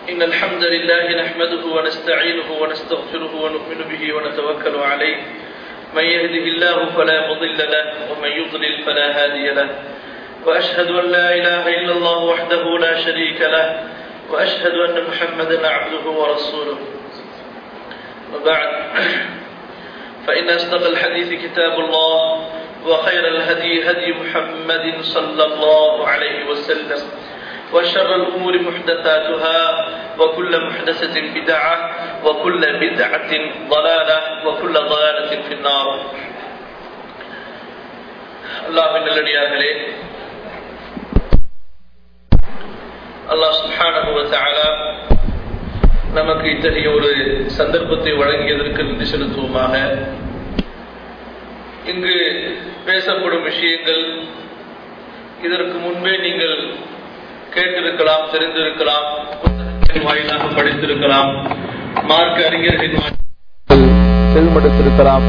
إن الحمد لله نحمده ونستعينه ونستغفره ونؤمن به ونتوكل عليه من يهده الله فلا مضل له ومن يضلل فلا هادي له وأشهد أن لا إله إلا الله وحده لا شريك له وأشهد أن محمدا عبده ورسوله وبعد فإن أصدق الحديث كتاب الله وخير الهدي هدي محمد صلى الله عليه وسلم وشر الأمور محدثاتها وكل محدثة بدعة وكل بدعة ضلالة وكل ضلالة في النار الله من الذي அல்லாஹ் சுப்ஹானஹு வ தஆலா நமக்கு இத்தகைய ஒரு சந்தர்ப்பத்தை வழங்கியதற்கு நன்றி செலுத்துவோமாக இங்கு பேசப்படும் விஷயங்கள் இதற்கு முன்பே நீங்கள் கேட்டிருக்கலாம் தெரிந்திருக்கலாம் புத்தகத்தின் வாயிலாக படித்திருக்கலாம் மார்க்க அறிஞர்களின் செல்மடுத்திருக்கலாம்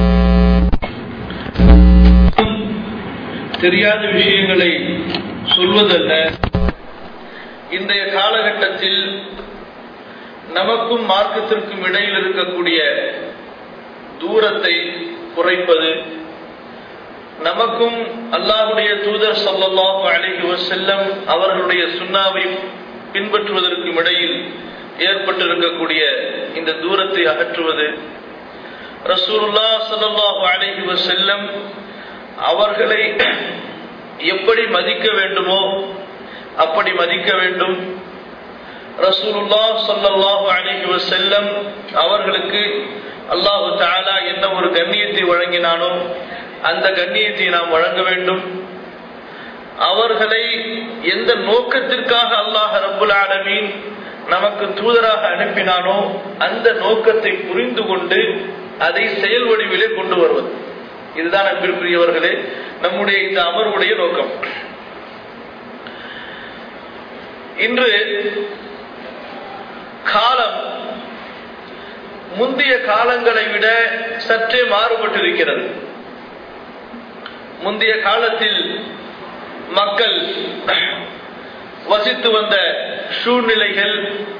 தெரியாத விஷயங்களை சொல்வதல்ல இன்றைய காலகட்டத்தில் நமக்கும் மார்க்கத்திற்கும் இடையில் இருக்கக்கூடிய தூரத்தை குறைப்பது நமக்கும் அல்லாஹுடைய தூதர் சல்லாஹு அலிஹி வசல்லம் அவர்களுடைய சுண்ணாவை பின்பற்றுவதற்கும் இடையில் ஏற்பட்டிருக்கக்கூடிய இந்த தூரத்தை அகற்றுவது ரசூலுல்லா சல்லாஹு அலிஹி வசல்லம் அவர்களை எப்படி மதிக்க வேண்டுமோ அப்படி மதிக்க வேண்டும் ரசூலுல்லா சல்லாஹு அலிஹி வசல்லம் அவர்களுக்கு அல்லாஹு தாலா என்ன ஒரு கண்ணியத்தை வழங்கினானோ அந்த கண்ணியத்தை நாம் வழங்க வேண்டும் அவர்களை எந்த நோக்கத்திற்காக அல்லாஹ் ரபுல் ஆலமீன் நமக்கு தூதராக அனுப்பினானோ அந்த நோக்கத்தை புரிந்து கொண்டு அதை செயல் வடிவிலே கொண்டு வருவது இதுதான் அன்பிற்குரியவர்களே நம்முடைய இந்த அமர்வுடைய நோக்கம் இன்று காலம் முந்தைய காலங்களை விட சற்றே மாறுபட்டிருக்கிறது முந்தைய காலத்தில் மக்கள் வசித்து வந்த சூழ்நிலைகள்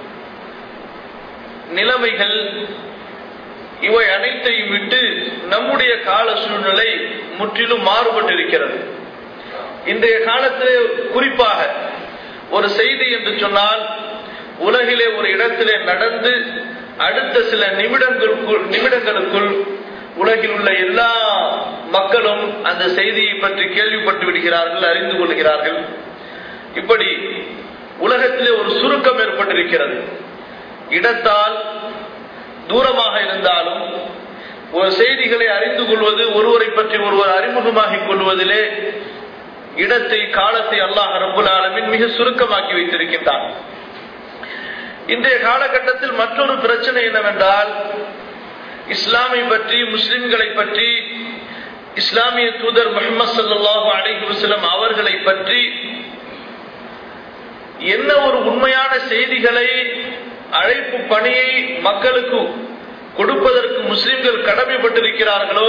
நிலைமைகள் இவை அனைத்தையும் விட்டு நம்முடைய கால சூழ்நிலை முற்றிலும் மாறுபட்டிருக்கிறது இன்றைய காலத்திலே குறிப்பாக ஒரு செய்தி என்று சொன்னால் உலகிலே ஒரு இடத்திலே நடந்து அடுத்த சில நிமிடங்களுக்குள் நிமிடங்களுக்குள் உலகில் உள்ள எல்லா மக்களும் அந்த செய்தியை பற்றி கேள்விப்பட்டு விடுகிறார்கள் அறிந்து கொள்கிறார்கள் இப்படி உலகத்திலே ஒரு சுருக்கம் ஏற்பட்டிருக்கிறது இடத்தால் தூரமாக இருந்தாலும் ஒரு செய்திகளை அறிந்து கொள்வது ஒருவரை பற்றி ஒருவர் அறிமுகமாகிக் கொள்வதிலே இடத்தை காலத்தை அல்லாஹ் ரபுல் ஆலமின் மிக சுருக்கமாக்கி வைத்திருக்கின்றான் இன்றைய காலகட்டத்தில் மற்றொரு பிரச்சனை என்னவென்றால் இஸ்லாமை பற்றி முஸ்லிம்களை பற்றி இஸ்லாமிய தூதர் முகமது சல்லாஹூ அலிஹி வசலம் அவர்களை பற்றி என்ன ஒரு உண்மையான செய்திகளை அழைப்பு பணியை மக்களுக்கு கொடுப்பதற்கு முஸ்லிம்கள் கடமைப்பட்டிருக்கிறார்களோ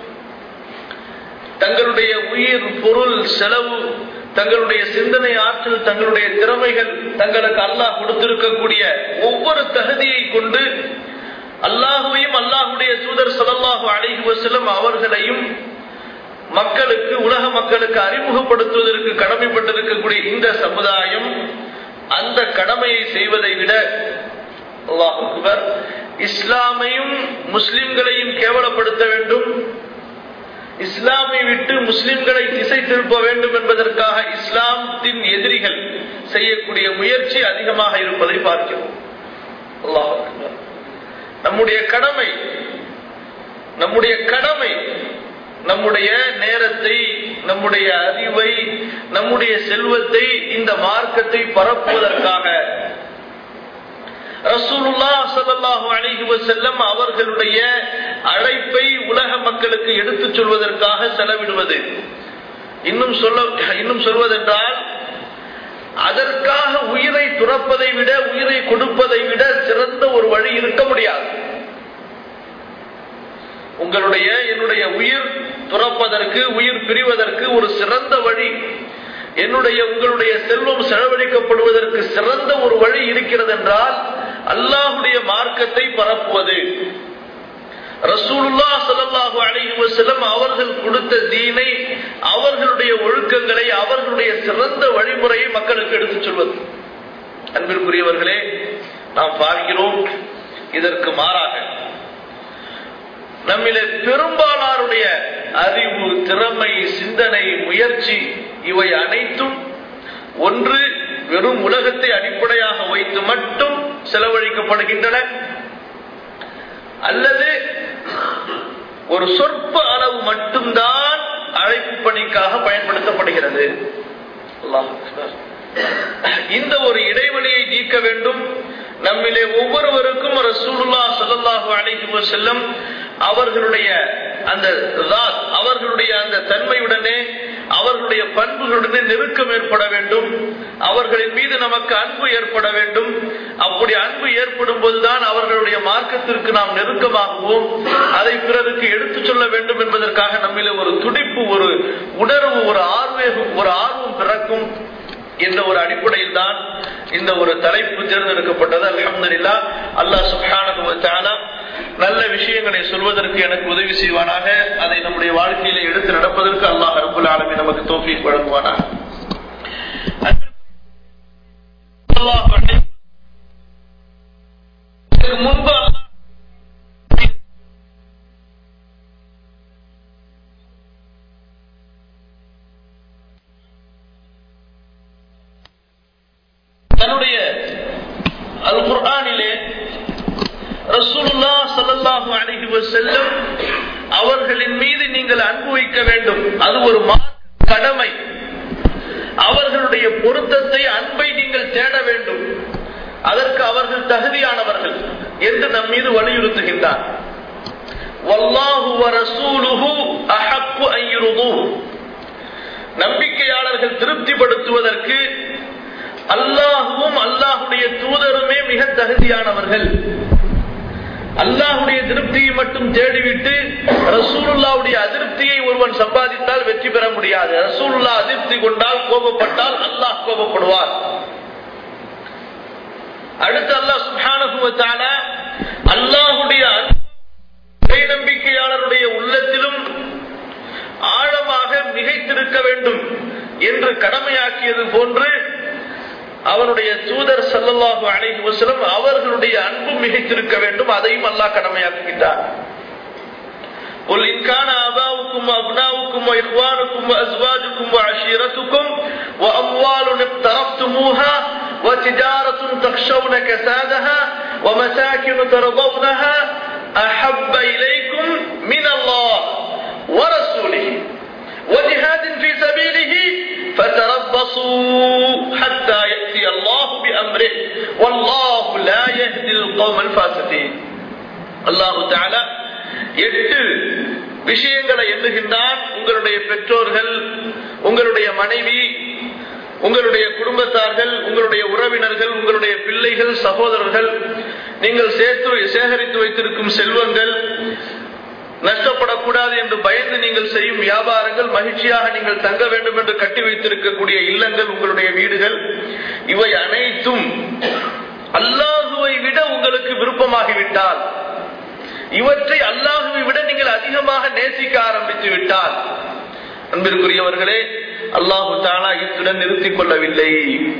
தங்களுடைய உயிர் பொருள் செலவு தங்களுடைய சிந்தனை ஆற்றல் தங்களுடைய திறமைகள் தங்களுக்கு அல்லாஹ் கொடுத்திருக்கக்கூடிய ஒவ்வொரு தகுதியை கொண்டு அல்லாஹுவையும் அல்லாஹுடைய தூதர் சலல்லாஹு அலிஹி வசலம் அவர்களையும் மக்களுக்கு உலக மக்களுக்கு அறிமுகப்படுத்துவதற்கு கடமைப்பட்டிருக்கக்கூடிய இந்த சமுதாயம் அந்த கடமையை செய்வதை விட அல்லாஹுவர் இஸ்லாமையும் முஸ்லிம்களையும் கேவலப்படுத்த வேண்டும் இஸ்லாமை விட்டு முஸ்லிம்களை திசை திருப்ப வேண்டும் என்பதற்காக இஸ்லாத்தின் எதிரிகள் செய்யக்கூடிய முயற்சி அதிகமாக இருப்பதை பார்க்கிறோம் அல்லாஹ் நம்முடைய கடமை நம்முடைய கடமை நம்முடைய நேரத்தை நம்முடைய அறிவை நம்முடைய செல்வத்தை இந்த மார்க்கத்தை பரப்புவதற்காக ரசூலுல்லா சல்லாஹூ அலிஹி வசல்லம் அவர்களுடைய அழைப்பை உலக மக்களுக்கு எடுத்துச் சொல்வதற்காக செலவிடுவது இன்னும் சொல்ல இன்னும் சொல்வதென்றால் அதற்காக உயிரை துறப்பதை விட உயிரை கொடுப்பதை விட சிறந்த ஒரு வழி இருக்க முடியாது உங்களுடைய என்னுடைய உயிர் துறப்பதற்கு உயிர் பிரிவதற்கு ஒரு சிறந்த வழி என்னுடைய உங்களுடைய செல்வம் செலவழிக்கப்படுவதற்கு சிறந்த ஒரு வழி இருக்கிறது என்றால் அல்லாஹுடைய மார்க்கத்தை பரப்புவது ரசூலுல்லா ஸல்லல்லாஹு அலைஹி வஸல்லம் அவர்கள் கொடுத்த தீனை அவர்களுடைய ஒழுக்கங்களை அவர்களுடைய சிறந்த வழிமுறையை மக்களுக்கு எடுத்துச் சொல்வது அன்பிற்குரியவர்களே நாம் பார்க்கிறோம் இதற்கு மாறாக நம்மிலே பெரும்பாலாருடைய அறிவு திறமை சிந்தனை முயற்சி இவை அனைத்தும் ஒன்று வெறும் உலகத்தை அடிப்படையாக வைத்து மட்டும் செலவழிக்கப்படுகின்றன அல்லது ஒரு சொற்ப அளவு மட்டும்தான் அழைப்பு பணிக்காக பயன்படுத்தப்படுகிறது அல்லாஹ் அக்பர். இந்த ஒரு இடைவெளியை நீக்க வேண்டும் நம்மிலே ஒவ்வொருவருக்கும் ரசூலுல்லா ஸல்லல்லாஹு அலைஹி வஸல்லம் அவர்களுடைய அந்த ராத், அவர்களுடைய அந்த தன்மையுடனே அவர்களுடைய பண்புகளுடனே நெருக்கம் ஏற்பட வேண்டும் அவர்களின் மீது நமக்கு அன்பு ஏற்பட வேண்டும் அப்படி அன்பு ஏற்படும் போதுதான் அவர்களுடைய மார்க்கத்திற்கு நாம் நெருக்கமாகுவோம் அதை பிறருக்கு எடுத்துச் சொல்ல வேண்டும் என்பதற்காக நம்மிலே ஒரு துடிப்பு ஒரு உணர்வு ஒரு ஆர்வேகம் ஒரு ஆர்வம் பிறக்கும் என்ற ஒரு அடிப்படையில் தான் இந்த ஒரு தலைப்பு தேர்ந்தெடுக்கப்பட்டது அல்ஹம்துலில்லா அல்லாஹ் சுப்ஹானஹு வ தஆலா நல்ல விஷயங்களை சொல்வதற்கு எனக்கு உதவி செய்வானாக அதை நம்முடைய வாழ்க்கையில எடுத்து நடப்பதற்கு அல்லாஹ் ரப்பல் ஆலமீன் நமக்கு தௌஃபீக் வழங்குவானாக அல்லாஹ் அலைஹி இதற்கு முன்பு அல்லாஹ் தன்னுடைய அல் குர்ஆனிலே ரசூலுல்லா ஸல்லல்லாஹு அலைஹி வஸல்லம் அவர்களின் மீது நீங்கள் அன்பு வைக்க வேண்டும் அது ஒரு மார்க்க கடமை அவர்களுடைய பொருத்தத்தை அன்பை நீங்கள் தேட வேண்டும் அதற்கு அவர்கள் தகுதியானவர்கள் என்று நம் மீது வலியுறுத்துகின்றார் வல்லாஹு வ ரசூலுஹு அஹக்கு அன் யுர்தூஹு. நம்பிக்கையாளர்கள் திருப்திப்படுத்துவதற்கு அல்லாஹுவும் அல்லாஹுடைய தூதருமே மிக தகுதியானவர்கள் அல்லாஹுடைய திருப்தியை மட்டும் தேடிவிட்டு ரசூலுல்லாவுடைய அதிருப்தியை ஒருவன் சம்பாதித்தால் வெற்றி பெற முடியாது ரசூலுல்லா அதிருப்தி கொண்டால் கோபப்பட்டால் அல்லாஹ் கோபப்படுவார் அடுத்து அல்லாஹ் சுப்ஹானஹு வ தஆலா அல்லாஹுடைய இறை நம்பிக்கையாளருடைய உள்ளத்திலும் ஆழமாக மிகைத்திருக்க வேண்டும் என்று கடமையாக்கியது போன்று அவனுடைய தூதர் ஸல்லல்லாஹு அலைஹி வஸல்லம் அவர்களுடைய அன்பு மிகைத்திருக்க வேண்டும் அதையும் அல்லாஹ் கடமையாக்குகின்றார் قل إن كان آباؤكم وأبناؤكم وإخوانكم وأزواجكم وعشيرتكم وأموال اقترفتموها وتجارة تخشون كسادها ومساكن ترضونها أحب إليكم من الله ورسوله وجهاد في سبيله فتربصوا حتى يأتي الله بأمره والله لا يهدي القوم الفاسقين الله تعالى எட்டு விஷயங்களை எண்ணுகின்றான் உங்களுடைய பெற்றோர்கள் உங்களுடைய மனைவி உங்களுடைய குடும்பத்தார்கள் உங்களுடைய உறவினர்கள் உங்களுடைய பிள்ளைகள் சகோதரர்கள் நீங்கள் சேர்த்து சேகரித்து வைத்திருக்கும் செல்வங்கள் நஷ்டப்படக்கூடாது என்று பயந்து நீங்கள் செய்யும் வியாபாரங்கள் மகிழ்ச்சியாக நீங்கள் தங்க வேண்டும் என்று கட்டி வைத்திருக்கக்கூடிய இல்லங்கள் உங்களுடைய வீடுகள் இவை அனைத்தும் அல்லாஹுவை விட உங்களுக்கு விருப்பமாகிவிட்டால் இவற்றை அல்லாஹுவை விட நீங்கள் அதிகமாக நேசிக்க ஆரம்பித்து விட்டால் அன்பிற்குரியவர்களே அல்லாஹு தாலா இத்துடன் நிறுத்திக் கொள்ளவில்லை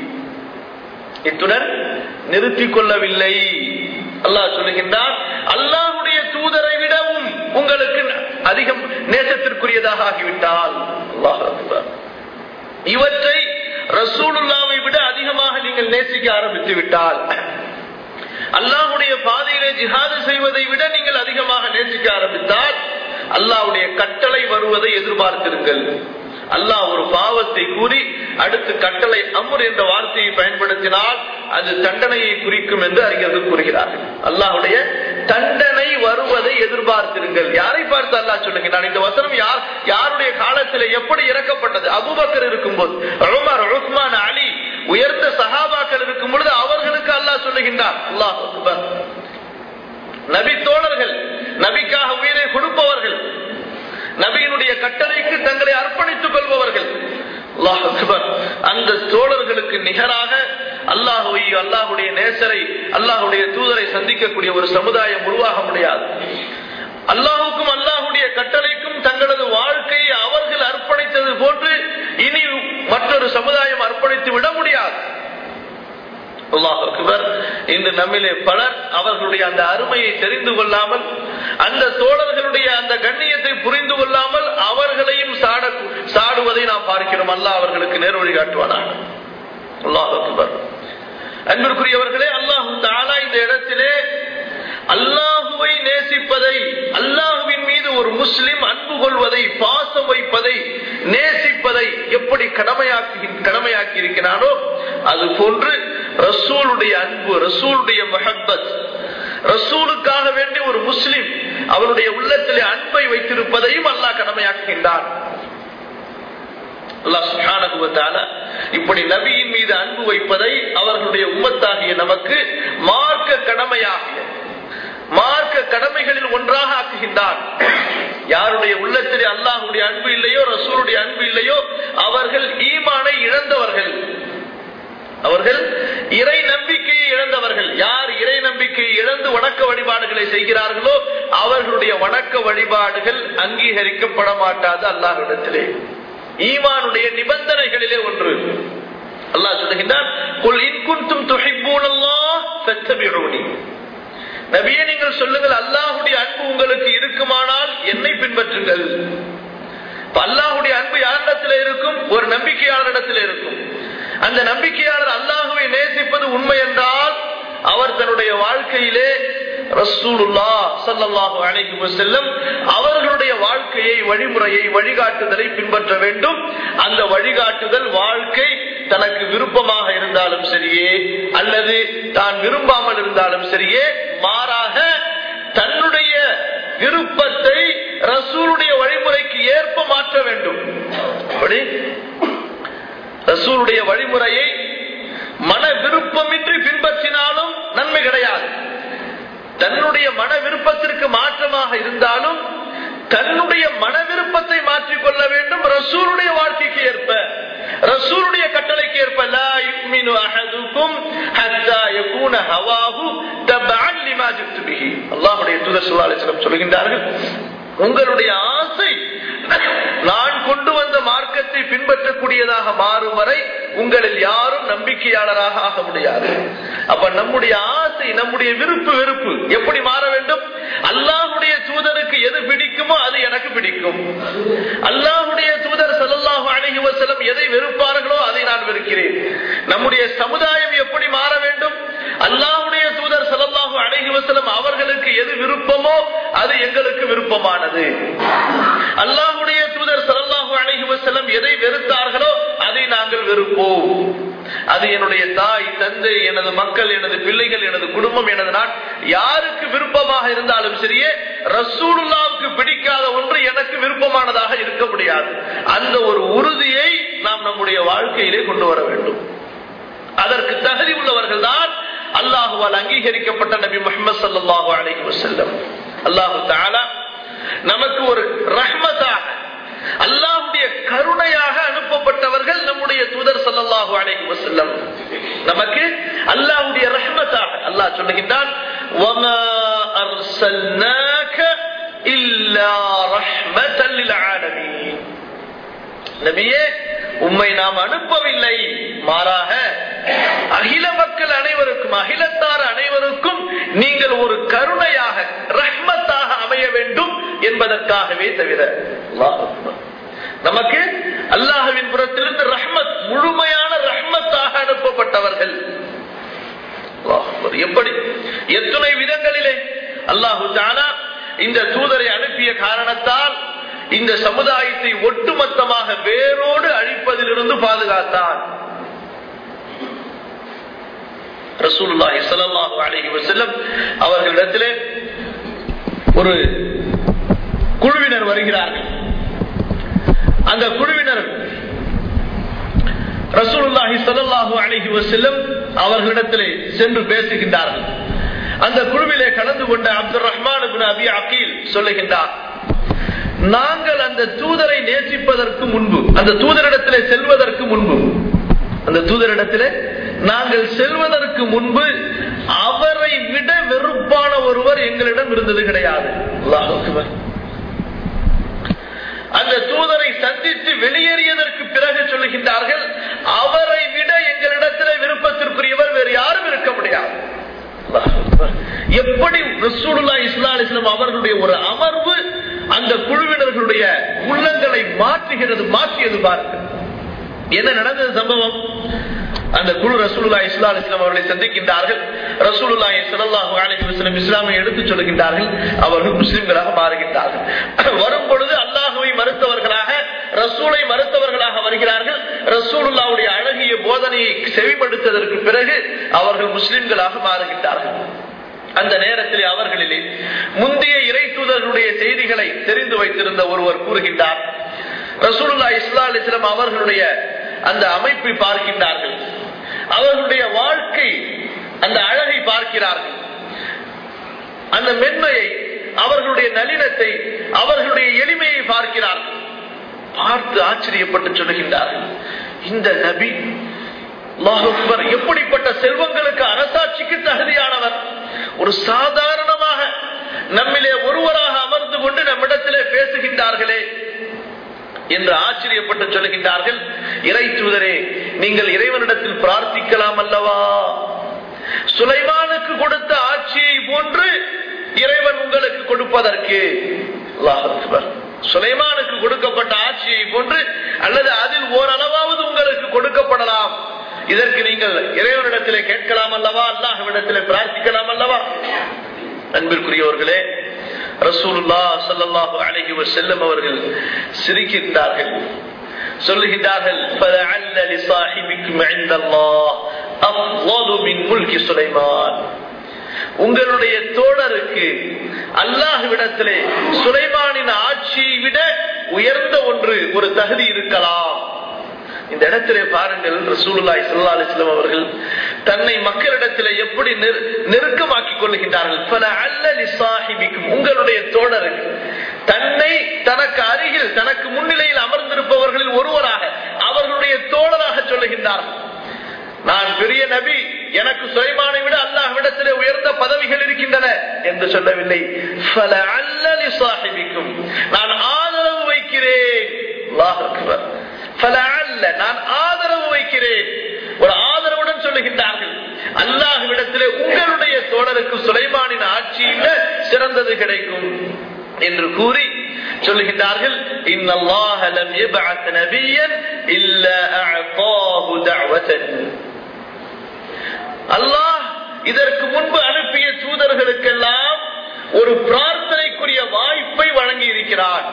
இத்துடன் நிறுத்திக் கொள்ளவில்லை அல்லாஹ் சொல்லுகின்றான் அல்லாஹுடைய தூதரை விடவும் உங்களுக்கு அதிகம் நேசத்திற்குரியதாக ஆகிவிட்டால் அல்லாஹ் அக்பர். இவற்றை ரசூலுல்லாவை விட அதிகமாக நீங்கள் நேசிக்க ஆரம்பித்து விட்டால் அல்லாஹுடைய பாதையிலே ஜிஹாது செய்வதை விட நீங்கள் அதிகமாக நேசிக்க ஆரம்பித்தால் அல்லாஹ்வுடைய கட்டளை வருவதை எதிர்பார்த்திருங்கள் அல்லாஹ் ஒரு பாவத்தை கூறி அடுத்து கட்டளை அம்ர் என்ற வார்த்தையை பயன்படுத்தினால் அது தண்டனையை குறிக்கும் என்று அறிஞர்கள் கூறுகிறார்கள் அல்லாஹுடைய தண்டனை வருவதை எதிர்பார்த்திருங்கள் யாரை பார்த்து அல்லாஹ் சொல்லுகிறான் இந்த வசனம் யார் யாருடைய காலத்தில் எப்படி இறக்கப்பட்டது அபுபக்கர் இருக்கும்போது உமர் உஸ்மான் அலி உயர்ந்த சஹாபாக்கள் இருக்கும் பொழுது அவர்களுக்கு அல்லாஹ் சொல்லுகின்றார் அல்லாஹ் அக்பர். நபி தோழர்கள் நபிக்காக உயிரை கொடுப்பவர்கள் நபியினுடைய கட்டளைக்கு தங்களை அர்ப்பணித்துக் கொள்பவர்கள் அல்லாஹ் அக்பர் அந்த தோழர்களுக்கு நிகராக அல்லாஹுவை அல்லாஹுடைய நேசரை அல்லாஹுடைய தூதரை சந்திக்கக்கூடிய ஒரு சமுதாயம் உருவாக முடியாது அல்லாஹுக்கும் அல்லாஹுடைய கட்டளைக்கும் தங்களது வாழ்க்கையை அவர்கள் அர்ப்பணித்தது போன்று இனி மற்றொரு சமுதாயம் அர்ப்பணித்து விட முடியாது அல்லாஹ் அக்பர் இன்று நம்மிலே பலர் அவர்களுடைய அந்த அருமையை தெரிந்து கொள்ளாமல் அந்த தோழர்களுடைய அந்த கண்ணியத்தை புரிந்து கொள்ளாமல் அவர்களையும் சாட சாடுவதை நாம் பார்க்கிறோம் அல்லாஹ் அவர்களுக்கு நேர் வழி காட்டுவானாக அல்லாஹ் அக்பர் அன்பிற்குரியவர்களே அல்லாஹு தாலா இந்த இடத்திலே அல்லாஹுவை நேசிப்பதை அல்லாஹுவின் மீது ஒரு முஸ்லிம் அன்பு கொள்வதை பாசம் வைப்பதை நேசிப்பதை எப்படி கடமையாக்கி கடமையாக்கி இருக்கிறானோ அது போன்று ரசூலுடைய அன்பு ரசூலுடைய மஹப்பத் ரசூலுக்காக வேண்டி ஒரு முஸ்லிம் அவருடைய உள்ளத்திலே அன்பை வைத்திருப்பதையும் அல்லாஹ் கடமையாக்குகின்றான் இப்படி நபியின் மீது அன்பு வைப்பதை அவர்களுடைய உம்மத்தாகிய நமக்கு மார்க்க கடமையாகிய மார்க்க கடமைகளில் ஒன்றாக ஆக்குகின்றான் யாருடைய உள்ளத்திலே அல்லாஹுடைய அன்பு இல்லையோ ரசூலுடைய அன்பு இல்லையோ அவர்கள் ஈமானை இழந்தவர்கள் அவர்கள் இறை நம்பிக்கையை இழந்தவர்கள் யார் இறை நம்பிக்கையை இழந்து வணக்க வழிபாடுகளை செய்கிறார்களோ அவர்களுடைய வணக்க வழிபாடுகள் அங்கீகரிக்கப்பட மாட்டாது அல்லாஹ்விடத்திலே ஈமானுடைய நிபந்தனைகளிலே ஒன்று அல்லாஹ் சொல்லுகின்றான் குல் இன் குன்தும் துஹிப்பூனல்லாஹ் ஃபத்தபிஊனி நபியே நீங்கள் சொல்லுங்கள் அல்லாஹுடைய அன்பு உங்களுக்கு இருக்குமானால் என்னை பின்பற்றுங்கள் அல்லாஹுடைய அன்பு யாரிடத்தில் இருக்கும் ஒரு நம்பிக்கையாளரிடத்தில் இருக்கும் அந்த நம்பிக்கையாளர் அல்லாஹுவை நேசிப்பது உண்மை என்றால் அவர் தன்னுடைய வாழ்க்கையிலே ரசூலுல்லா சல்லல்லாஹு அலைஹி வஸல்லம் அவர்களுடைய வாழ்க்கையை வழிமுறையை வழிகாட்டுதலை பின்பற்ற வேண்டும் அந்த வழிகாட்டுதல் வாழ்க்கை தனக்கு விருப்பமாக இருந்தாலும் சரியே அல்லது தான் விரும்பாமல் இருந்தாலும் சரியே மாறாக தன்னுடைய விருப்பத்தை ரசூலுடைய வழிமுறைக்கு ஏற்ப மாற்ற வேண்டும் அப்படி ரசூலுடைய வழிமுறையை மன விருப்பமின்றி பின்பற்றினாலும் நன்மை கிடையாது தன்னுடைய மன விருப்பத்திற்கு மாற்றமாக இருந்தாலும் தன்னுடைய மன விருப்பத்தை மாற்றிக்கொள்ள வேண்டும் ரசூலுடைய வாழ்க்கைக்கு ஏற்ப ரசூலுடைய கட்டளைக்கு ஏற்ப லா யுமினு அஹதுக்கும் ஹத்தா யகூன ஹவாஹு தபஅன் லிமா ஜித்து பிஹி அல்லாஹ்வுடைய தூதர் ஸல்லல்லாஹு அலைஹி வஸல்லம் சொல்கின்றார்கள் உங்களுடைய ஆசை நான் கொண்டு வந்த மார்க்கத்தை பின்பற்றக்கூடியதாக மாறும் வரை உங்களில் யாரும் நம்பிக்கையாளராக ஆக முடியாது அப்ப நம்முடைய ஆசை நம்முடைய விருப்பு வெறுப்பு எப்படி மாற வேண்டும் அல்லாஹுடைய தூதருக்கு எது பிடிக்குமோ அது எனக்கு பிடிக்கும் அல்லாஹுடைய தூதர் சல்லாஹு அழகி வசலம் எதை வெறுப்பார்களோ அதை நான் வெறுக்கிறேன் நம்முடைய சமுதாயம் எப்படி மாற வேண்டும் அல்லாஹுடைய தூதர் சல்லாஹு அழகி வசலம் அவர்களுக்கு எது விருப்பமோ அது எங்களுக்கு விருப்பமானது அல்லாஹுடைய தூதர் சல்லாஹு அழகி வசலம் எதை வெறுத்தார்களோ அதை நாங்கள் வெறுப்போம் அது என்னுடைய தாய் தந்தை எனது மக்கள் எனது பிள்ளைகள் எனது குடும்பம் எனது நாட் யாருக்கு விருப்பமாக இருந்தாலும் சரியே ரசூலுல்லாவுக்கு பிடிக்காத ஒன்று எனக்கு விருப்பமானதாக இருக்க முடியாது அந்த ஒரு உறுதியை நாம் நம்முடைய வாழ்க்கையிலே கொண்டு வர வேண்டும் அதற்கு தகுதி உள்ளவர்கள் தான் அல்லாஹுவால் அங்கீகரிக்கப்பட்ட நபி முகமது சல்லாஹூ அலைஹி வசல்லம் அல்லாஹு தாலா நமக்கு ஒரு ரஹ்மத்தாக அல்லாஹுடைய கருணையாக அனுப்பப்பட்டவர்கள் நம்முடைய தூதர் சல்லாஹு அலைஹி வசல்லம் நமக்கு அல்லாஹுடைய ரஹ்மத்தாக அல்லாஹ் சொல்லுகின்றான் وَمَا أَرْسَلْنَاكَ إِلَّا رَحْمَةً لِلْعَالَمِينَ நபியே உம்மை நாம் அனுப்பவில்லை மாறாக அகில மக்கள் அனைவருக்கும் அகிலத்தார் அனைவருக்கும் நீங்கள் ஒரு கருணையாக ரஹ்மத்தாக அமைய வேண்டும் என்பதற்காகவே தவிர நமக்கு அல்லாஹுவின் புறத்திலிருந்து ரஹ்மத் முழுமையான ரஹ்மத்தாக அனுப்பப்பட்டவர்கள் எப்படி எத்தனை விதங்களிலே அல்லாஹு தானா இந்த தூதரை அனுப்பிய காரணத்தால் இந்த சமுதாயத்தை ஒட்டுமொத்தமாக வேரோடு அழிப்பதிலிருந்து பாதுகாத்தான் ரசூலுல்லாஹி ஸல்லல்லாஹு அலைஹி வஸல்லம் அவர்களிடத்திலே ஒரு குழுவினர் வருகிறார்கள் அந்த குழுவினர் ரசூலுல்லாஹி ஸல்லல்லாஹு அலைஹி வஸல்லம் அவர்களிடத்திலே சென்று பேசுகின்றார்கள் அந்த குழுவிலே கலந்து கொண்ட Abdul Rahman ibn Abi Aqil சொல்லுகின்றார் நாங்கள் அந்த தூதரை நேசிப்பதற்கு முன்பு அந்த தூதரிடத்திலே செல்வதற்கு முன்பு அந்த தூதரிடத்திலே நாங்கள் செல்வதற்கு முன்பு அவரை விட வெறுப்பான ஒருவர் எங்களிடம் இருந்தது கிடையாது அல்லாஹ் அக்பர். அந்த தூதரை சந்தித்து வெளியேறியதற்கு பிறகு சொல்லுகின்றார்கள் அவரை விட எங்களிடத்தில் விருப்பத்திற்குரியவர் வேறு யாரும் இருக்க முடியாது அல்லாஹ் அக்பர். எப்படி ரசூலுல்லா இஸ்லா அலிஸ்லாம் அவர்களுடைய ஒரு அமர்வு அந்த குழுவினர்களுடைய உள்ளங்களை மாற்றுகிறது மாற்றியது பாருங்கள் என்ன நடந்தது சம்பவம் அந்த குழு ரசூலுல்லா இஸ்லா அலிஸ்லாம் அவர்களை சந்திக்கின்றார்கள் ரசூலுல்லா ஸல்லல்லாஹு அலைஹி வஸல்லம் இஸ்லாமை எடுத்துச் சொல்கின்றார்கள் அவர்கள் முஸ்லிம்களாக மாறுகின்றார்கள் வரும் பொழுது அல்லாஹுவை மறுத்தவர்களாக ரசூலை மறுத்தவர்களாக வருகிறார்கள் ரசூலுல்லாவுடைய அழகிய போதனையை செவிமடுத்ததற்கு பிறகு அவர்கள் முஸ்லிம்களாக மாறுகின்றார்கள் அந்த நேரத்தில் அவர்களிலே முந்தைய இறை தூதர்களுடைய செய்திகளை தெரிந்து வைத்திருந்த ஒருவர் கூறுகின்றார் ரசூலுல்லா இஸ்லா அலிஸ்லாம் அவர்களுடைய அந்த அமைப்பை பார்க்கின்றார்கள் அவர்களுடைய வாழ்க்கை அந்த அழகை பார்க்கிறார்கள் அந்த மென்மையை அவர்களுடைய நளினத்தை அவர்களுடைய எளிமையை பார்க்கிறார்கள் பார்த்து ஆச்சரியப்பட்டு சொல்லுகின்றார்கள் இந்த நபி அல்லாஹ் அக்பர், எப்படிப்பட்ட செல்வங்களுக்கு அரசாட்சிக்கு தகுதியானவர் ஒரு சாதாரணமாக நம்மிலே ஒருவராக அமர்ந்து கொண்டு நம்மிடத்திலே பேசுகின்றார்களே என்று ஆச்சரியப்பட்டு சொல்லுகின்றார்கள் இறை தூதரே நீங்கள் இறைவனிடத்தில் பிரார்த்திக்கலாம் அல்லவா சுலைமானுக்கு கொடுத்த ஆட்சியை போன்று இறைவன் உங்களுக்கு கொடுப்பதற்கு அல்லாஹ் அக்பர். சுலைமானுக்கு கொடுக்கப்பட்ட ஆட்சியை போன்று அல்லது அதில் ஓரளவாவது உங்களுக்கு கொடுக்கப்படலாம் இதற்கு நீங்கள் இறைவனிடத்திலே கேட்கலாம் அல்லவா அல்லாஹ்விடத்திலே பிரார்த்திக்கலாம் அல்லவா அன்பிற்குரியவர்களே ரசூலுல்லா ஸல்லல்லாஹு அலைஹி வஸல்லம் அவர்கள் சிரிக்கின்றார்கள் சொல்லுகின்றார்கள் فَلَعَلَّ لِصَاحِبِكُمْ عِندَ اللَّهِ أَفْضَلُ مِنْ مُلْكِ سُلَيْمَانَ உங்களுடைய தோழருக்கு அல்லாஹ்விடத்திலே சுலைமானின் ஆட்சியை விட உயர்ந்த ஒன்று ஒரு தகுதி இருக்கலாம் இந்த இடத்திலே பாருங்கள் ரசூலுல்லாஹி ஸல்லல்லாஹு அலைஹி வஸல்லம் அவர்கள் தன்னை மக்களிடத்திலே எப்படி நெரு- நெருக்கமாக்கிக் கொள்ளுகின்றார்கள் فَلَعَلَّ لِصَاحِبِكُمْ உங்களுடைய தோழருக்கு தன்னை தனக்கு அருகில் தனக்கு முன்னிலையில் அமர்ந்திருப்பவர்களில் ஒருவராக அவர்களுடைய தோழராக சொல்லுகின்றார்கள் நான் பெரிய நபி எனக்கு சுலைமானை விட அல்லாஹ்விடத்திலே உயர்ந்த பதவிகள் இருக்கின்றன என்று சொல்லவில்லை فَلَعَلَّ لِصَاحِبِكُمْ நான் ஆதரவு வைக்கிறேன் அல்லாஹ் அக்பர். فَلَعَلَّ நான் ஆதரவு வைக்கிறேன் ஒரு ஆதரவுடன் சொல்லுகின்றார்கள் அல்லாஹ்விடத்திலே உங்களுடைய தோழருக்கு சுலைமானின் ஆட்சியில சிறந்தது கிடைக்கும் என்று கூறி சொல்லுகின்றார்கள் இன்னல்லாஹ லம் யப்அத் நபியன் இல்லா அஅதாஹு தஅவதன் அல்லாஹ் இதற்கு முன்பு அனுப்பிய தூதர்களுக்கெல்லாம் ஒரு பிரார்த்தனைக்குரிய வாய்ப்பை வழங்கி இருக்கிறான்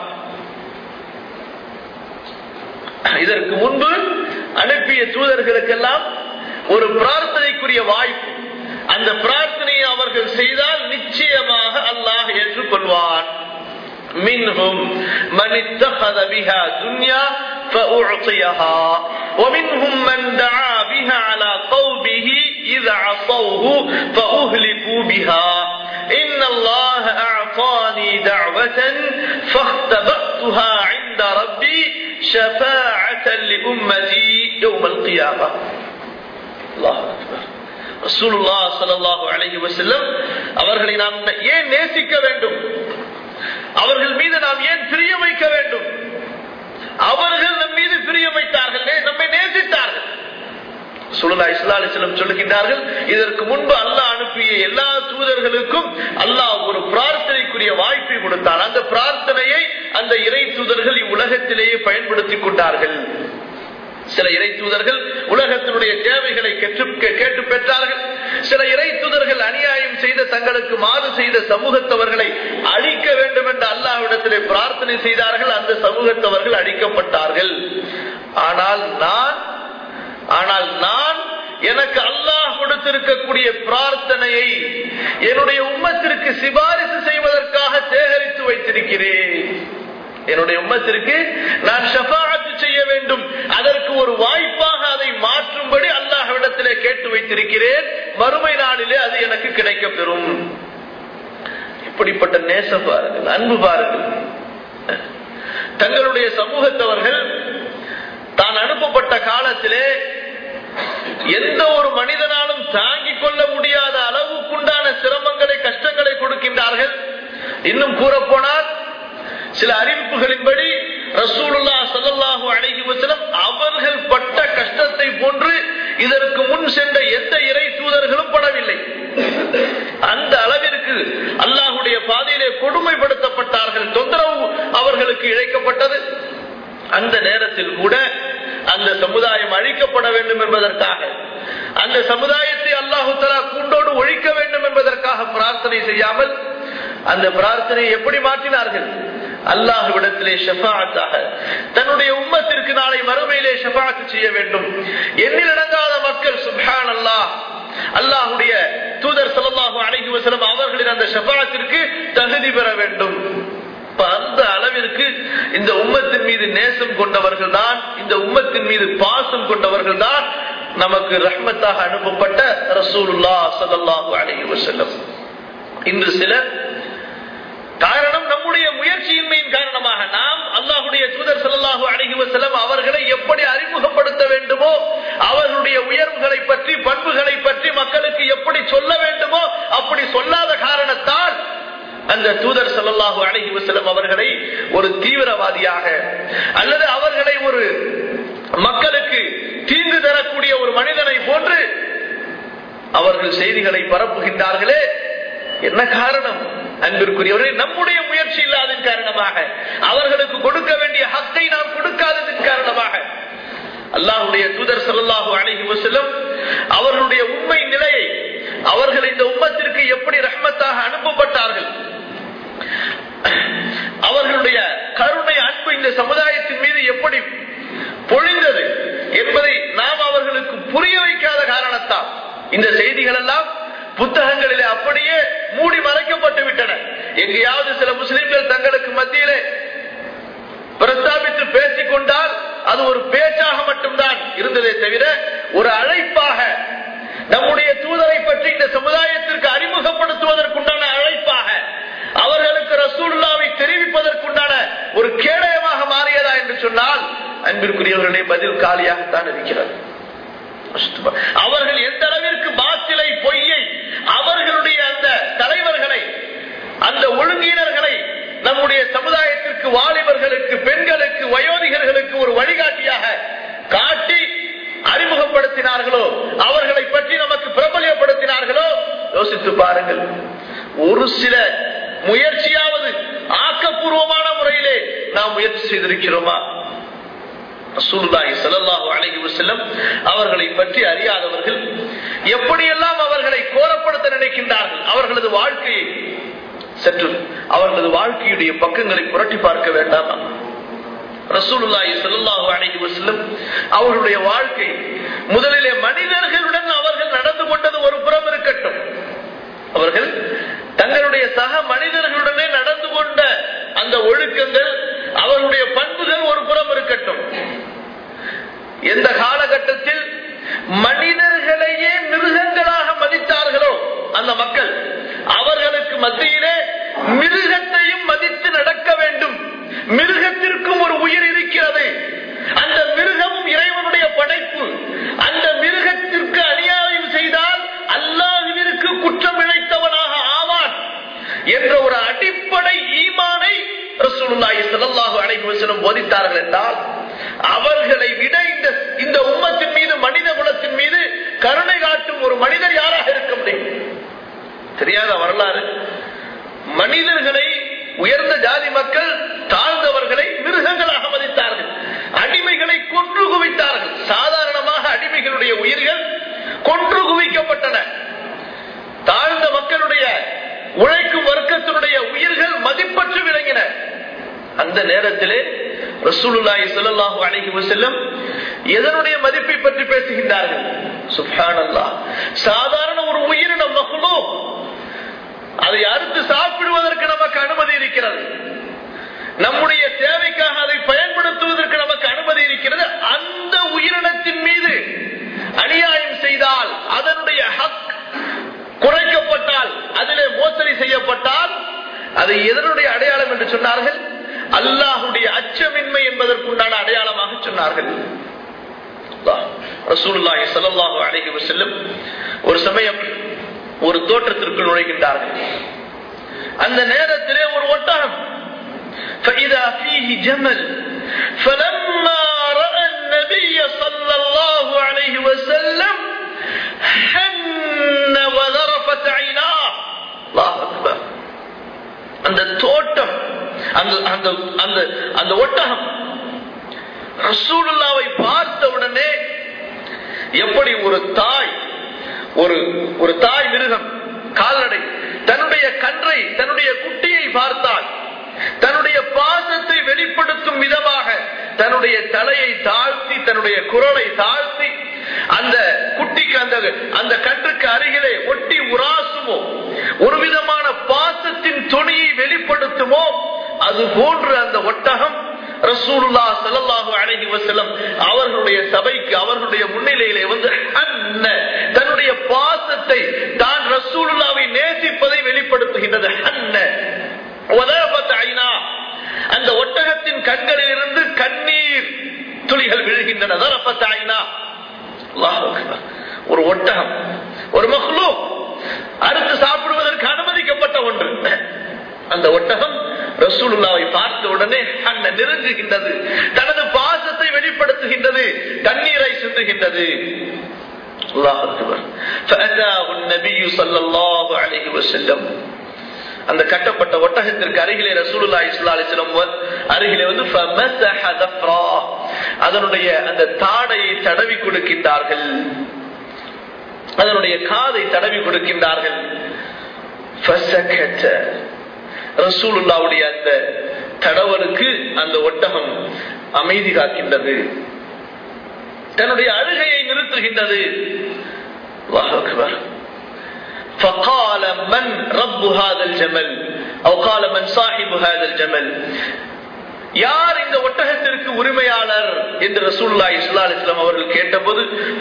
இதற்கு முன்பு அனுப்பிய தூதர்களுக்கெல்லாம் ஒரு பிரார்த்தனைக்குரிய வாய்ப்பு அந்த பிரார்த்தனையை அவர்கள் செய்தால் நிச்சயமாக அல்லாஹ் ஏற்றுக்கொள்வான் منهم من اتخذ بها دنيا فأعطيها ومنهم من دعا بها على قومه إذ عصوه فأهلكوا بها إن الله أعطاني دعوة فاختبأتها عند ربي شفاعة لأمتي يوم القيامة الله أكبر ரசூலுல்லா ஸல்லல்லாஹு அலைஹி வஸல்லம் அவர்களை நாம் ஏன் நேசிக்க வேண்டும் அவர்கள் மீது நாம் ஏன் பிரிய வைக்க வேண்டும் அவர்கள் நம் மீது பிரிய வைத்தார்கள் நே- நம்மை நேசித்தார்கள் சுல்லா இஸ்லா அலிஸ்லம் சொல்லுகின்றார்கள் இதற்கு முன்பு அல்லாஹ் அனுப்பிய எல்லா தூதர்களுக்கும் அல்லாஹ் ஒரு பிரார்த்தனைக்குரிய வாய்ப்பை கொடுத்தான் அந்த பிரார்த்தனையை அந்த இறை தூதர்கள் இவ்வுலகத்திலேயே பயன்படுத்திக் கொண்டார்கள் சில இறை தூதர்கள் உலகத்தினுடைய தேவைகளை கற்று- கே- கேட்டு பெற்றார்கள் சில இறை தூதர்கள் அநியாயம் செய்த தங்களுக்கு மாறு செய்த சமூகத்தவர்களை அழிக்க வேண்டும் என்று அல்லாஹ்விடத்திலே பிரார்த்தனை செய்தார்கள் அந்த சமூகத்தவர்கள் அழிக்கப்பட்டார்கள் ஆனால் நான் ஆனால் நான் எனக்கு அல்லாஹ் கொடுத்திருக்கக்கூடிய பிரார்த்தனையை என்னுடைய உம்மத்திற்கு சிபாரிசு செய்வதற்காக சேகரித்து வைத்திருக்கிறேன் என்னுடைய உம்மத்திற்கு நான் ஷஃபாஅத்து செய்ய வேண்டும் அதற்கு ஒரு வாய்ப்பாக அதை மாற்றும்படி அல்லாஹ்விடத்திலே கேட்டு வைத்திருக்கிறேன் மறுமை நாளிலே அது எனக்கு கிடைக்கப் பெறும் இப்படிப்பட்ட நேசம் பாருங்கள் அன்பு பாருங்கள் தங்களுடைய சமூகத்தவர்கள் தான் அனுப்பப்பட்ட காலத்திலே எந்த ஒரு மனிதனாலும் தாங்கிக் கொள்ள முடியாத அளவுக்குண்டான சிரமங்களை கஷ்டங்களை கொடுக்கின்றார்கள் இன்னும் கூறப்போனால் சில அறிவிப்புகளின்படி ரசூலுல்லா சல்லல்லாஹு அலைஹி வஸல்லம் அவர்கள் பட்ட கஷ்டத்தை போன்று இதற்கு முன் சென்ற எந்த இறை தூதர்களும் படவில்லை அந்த அளவிற்கு அல்லாஹுடைய பாதையிலே கொடுமைப்படுத்தப்பட்டார்கள் தொந்தரவு அவர்களுக்கு இழைக்கப்பட்டது அந்த நேரத்தில் கூட அந்த சமுதாயம் அழிக்கப்பட வேண்டும் என்பதற்காக அந்த சமுதாயத்தை அல்லாஹு தலா கூண்டோடு ஒழிக்க வேண்டும் என்பதற்காக பிரார்த்தனை செய்யாமல் அந்த பிரார்த்தனையை எப்படி மாற்றினார்கள் அல்லாஹுவிடத்திலே ஷெஃபாத்தாக தன்னுடைய உம்மத்திற்கு நாளை மறுமையிலே ஷெஃபாத்து செய்ய வேண்டும் எண்ணில் அடங்காத மக்கள் சுப்ஹான் அல்லாஹ் அல்லாஹுடைய தூதர் சல்லாஹூ அலைஹி வஸல்லம் அவர்களின் அந்த ஷெஃபாத்திற்கு தகுதி பெற வேண்டும் அந்த அளவிற்கு இந்த உம்மத்தின் மீது நேசம் கொண்டவர்கள் தான் இந்த உம்மத்தின் மீது பாசம் கொண்டவர்கள் தான் நமக்கு ரஹ்மத்தாக அனுப்பப்பட்ட ரசூலுல்லா சல்லாஹூ அலைஹி வஸல்லம் இன்று சிலர் காரணம் நம்முடைய முயற்சியின்மையின் காரணமாக நாம் அல்லாஹுடைய தூதர் சல்லாஹூ அழகி வசலம் அவர்களை எப்படி அறிமுகப்படுத்த வேண்டுமோ அவர்களுடைய உயர்வுகளை பற்றி பண்புகளை பற்றி மக்களுக்கு எப்படி சொல்ல வேண்டுமோ அப்படி சொல்லாத காரணத்தால் அந்த தூதர் சல்லாஹூ அழகி வசலம் அவர்களை ஒரு தீவிரவாதியாக அல்லது அவர்களை ஒரு மக்களுக்கு தீங்கு தரக்கூடிய ஒரு மனிதனை போன்று அவர்கள் செய்திகளை பரப்புகின்றார்களே என்ன காரணம் அன்பிற்குரியவர்களே நம்முடைய முயற்சி இல்லாததன் காரணமாக அவர்களுக்கு கொடுக்க வேண்டிய ஹக்கை நாம் கொடுக்காததன் காரணமாக அல்லாஹுடைய தூதர் சல்லாஹு அழகி வசலம் அவர்களுடைய உண்மை நிலையை அவர்கள் இந்த உம்மத்திற்கு எப்படி ரஹ்மத்தாக அனுப்பப்பட்டார்கள் அவர்களுடைய கருணை அன்பு இந்த சமுதாயத்தின் மீது எப்படி பொழிந்தது என்பதை நாம் அவர்களுக்கு புரிய வைக்காத காரணத்தால் இந்த செய்திகள் எல்லாம் புத்தகங்களிலே அப்படியே மூடி மறைக்கப்பட்டு விட்டன எங்கேயாவது சில முஸ்லிம்கள் தங்களுக்கு மத்தியிலே பிரஸ்தாபித்து பேசிக் கொண்டால் அது ஒரு பேச்சாக மட்டும்தான் இருந்ததே தவிர ஒரு அழைப்பாக நம்முடைய தூதரை பற்றி இந்த சமுதாயத்திற்கு அறிமுகப்படுத்துவதற்குண்டான அழைப்பாக அவர்களுக்கு ரசூல்லாவை தெரிவிப்பதற்குண்டான ஒரு கேடயமாக மாறியதா என்று சொன்னால் அன்பிற்குரியவர்களே பதில் காலியாகத்தான் இருக்கிறது அவர்கள் எந்த அளவிற்கு பாத்திலை பொய்யை அவர்களுடைய அந்த தலைவர்களை அந்த ஒழுங்கீனர்களை நம்முடைய சமுதாயத்திற்கு வாலிபர்களுக்கு பெண்களுக்கு வயோதிகர்களுக்கு ஒரு வழிகாட்டியாக காட்டி அறிமுகப்படுத்தினார்களோ அவர்களை பற்றி நமக்கு பிரபலியப்படுத்தினார்களோ யோசித்து பாருங்கள் ஒரு சில முயற்சியாவது ஆக்கப்பூர்வமான முறையிலே நாம் முயற்சி செய்திருக்கிறோமா ரசூலுல்லாஹி ஸல்லல்லாஹு அலைஹி வஸல்லம் அவர்களை பற்றி அறியாதவர்கள் எப்படியெல்லாம் அவர்களை கோரப்படுத்த நினைக்கின்றார்கள் அவர்களது வாழ்க்கையை சற்று அவர்களது வாழ்க்கையுடைய பக்கங்களை புரட்டி பார்க்க வேண்டாமா ரசூலுல்லாஹி ஸல்லல்லாஹு அலைஹி வஸல்லம் அவர்களுடைய வாழ்க்கை முதலிலே மனிதர்களுடன் அவர்கள் நடந்து கொண்டது ஒரு புறம் இருக்கட்டும் அவர்கள் தங்களுடைய சக மனிதர்களுடனே நடந்து கொண்ட அந்த ஒழுக்கங்கள் அவர்களுடைய பண்புகள் ஒரு புறம் இருக்கட்டும் எந்த காலகட்டத்தில் மனிதர்களையே மிருகங்களாக மதித்தார்களோ அந்த மக்கள் அவர்களுக்கு மத்தியிலே மிருகத்தையும் மதித்து நடக்க வேண்டும் மிருகத்திற்கும் ஒரு உயிர் இருக்கிறது அந்த மிருகமும் இறைவனுடைய படைப்பு அந்த மிருகத்திற்கு அநியாயம் செய்தால் அல்லாஹுவிற்கு குற்றம் இழைத்தவனாக ஆவான் என்ற ஒரு அடிப்படை ஈமானை ரசூலுல்லாஹி ஸல்லல்லாஹு அலைஹி வஸல்லம் போதித்தார்கள் என்றால் அவர்களை விட இந்த இந்த உம்மத்தின் மீது மனித குலத்தின் மீது கருணை காட்டும் ஒரு மனிதர் யாராக இருக்க முடியும் தெரியாத வரலாறு மனிதர்களை உயர்ந்த ஜாதி மக்கள் தாழ்ந்தவர்களை மிருகங்களாக மதித்தார்கள் அடிமைகளை கொன்று குவித்தார்கள் சாதாரணமாக அடிமைகளுடைய உயிர்கள் கொன்று குவிக்கப்பட்டன தாழ்ந்த மக்களுடைய உழைக்கும் வர்க்கத்தினுடைய உயிர்கள் மதிப்பற்று விளங்கின அந்த நேரத்திலே ரசூலுல்லாஹி ஸல்லல்லாஹு அலைஹி வஸல்லம் எதனுடைய மதிப்பை பற்றி பேசுகின்றார்கள் சுப்ஹானல்லாஹ் சாதாரண ஒரு உயிரினம் மக்லூக் அதை அறுத்து சாப்பிடுவதற்கு நமக்கு அனுமதி இருக்கிறது நம்முடைய தேவைக்காக அதை பயன்படுத்துவதற்கு நமக்கு அனுமதி இருக்கிறது அந்த உயிரினத்தின் மீது அநியாயம் செய்தால் அதனுடைய ஹக் குறைக்கப்பட்டால் அதிலே மோசடி செய்யப்பட்டால் அது எதனுடைய அடையாளம் என்று சொன்னார்கள் அல்லாஹுடைய அச்சமின்மை என்பதற்குண்டான அடையாளமாக சொன்னார்கள் ரசூலுல்லாஹி ஸல்லல்லாஹு அலைஹி வஸல்லம் ஒரு சமயம் ஒரு தோட்டத்திற்குள் நுழைகின்றார்கள் அந்த நேரத்திலே ஒரு ஒட்டகம் فإذا فيه جمل فلما رأى النبي صلى الله عليه وسلم حن وذرفت عيناه الله أكبر அந்த தோட்டம் அந்த அந்த அந்த அந்த ஒட்டகம் ரசூலுல்லாவை பார்த்த உடனே எப்படி ஒரு தாய் ஒரு ஒரு தாய் மிருகம் கால்நடை தன்னுடைய கன்றை தன்னுடைய குட்டியை பார்த்தால் தன்னுடைய பாசத்தை வெளிப்படுத்தும் விதமாக தன்னுடைய தலையை தாழ்த்தி தன்னுடைய குரலை தாழ்த்தி அந்த குட்டிக்கு அந்த அந்த கன்றுக்கு அருகிலே ஒட்டி உராசுமோ ஒரு விதமான பாசத்தின் துணியை வெளிப்படுத்துமோ அது போன்று அந்த ஒட்டகம் ரசூலுல்லா சல்லாஹு அழகி வசலம் அவர்களுடைய சபைக்கு அவர்களுடைய முன்னிலையிலே வந்து அன்ன தன்னுடைய பாசத்தை தான் ரசூலுல்லாவை நேசிப்பதை வெளிப்படுத்துகின்றது அன்ன அந்த ஒட்டகத்தின் கண்களில் இருந்து கண்ணீர் துளிகள் விழுகின்றன ஒரு ஒட்டகம் ஒரு மகளோ அறுத்து சாப்பிடுவதற்கு அனுமதிக்கப்பட்ட ஒன்று அந்த ஒட்டகம் ரசூலுல்லாவை பார்த்த உடனே அண்ண நெருங்குகின்றது தனது பாசத்தை வெளிப்படுத்துகின்றது தண்ணீரை சிந்துகின்றது அந்த கட்டப்பட்ட ஒட்டகத்திற்கு அருகிலே ரசூலுல்லா இஸ்லா அலிஸ்லம் அருகிலே வந்து அதனுடைய அந்த தாடையை தடவி கொடுக்கின்றார்கள் அதனுடைய காதை தடவி கொடுக்கின்றார்கள் ரசூலுல்லாவுடைய அந்த தடவலுக்கு அந்த ஒட்டகம் அமைதி காக்கின்றது தன்னுடைய அழுகையை நிறுத்துகின்றது فقال من رب هذا الجمل او قال من صاحب هذا الجمل யார் இந்த ஒட்டகத்திற்கு உரிமையாளர் என்று ரசூல்லா இஸ்லா அலிஸ்லாம் அவர்கள் கேட்டபோது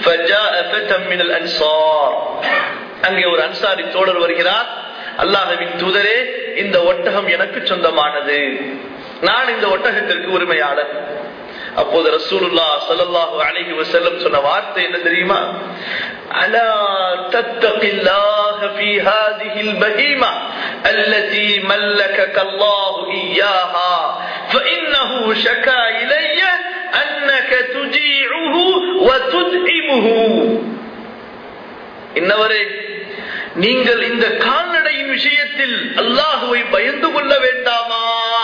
அங்கே ஒரு அன்சாரி தோழர் வருகிறார் அல்லாஹவின் தூதரே இந்த ஒட்டகம் எனக்கு சொந்தமானது நான் இந்த ஒட்டகத்திற்கு உரிமையாளர் அப்போது ரசூலுல்லா சல்லல்லாஹு அலைஹி வஸல்லம் சொன்ன வார்த்தை என்ன தெரியுமா அலா தத்தகில்லாஹ ஃபீ ஹாதிஹில் பஹீமா التي ملكك الله إياها فإنه شكا إلي أنك تجيعه وتدعمه இன்னவரே நீங்கள் இந்த கால்நடையின் விஷயத்தில் அல்லாஹுவை பயந்து கொள்ள வேண்டாமா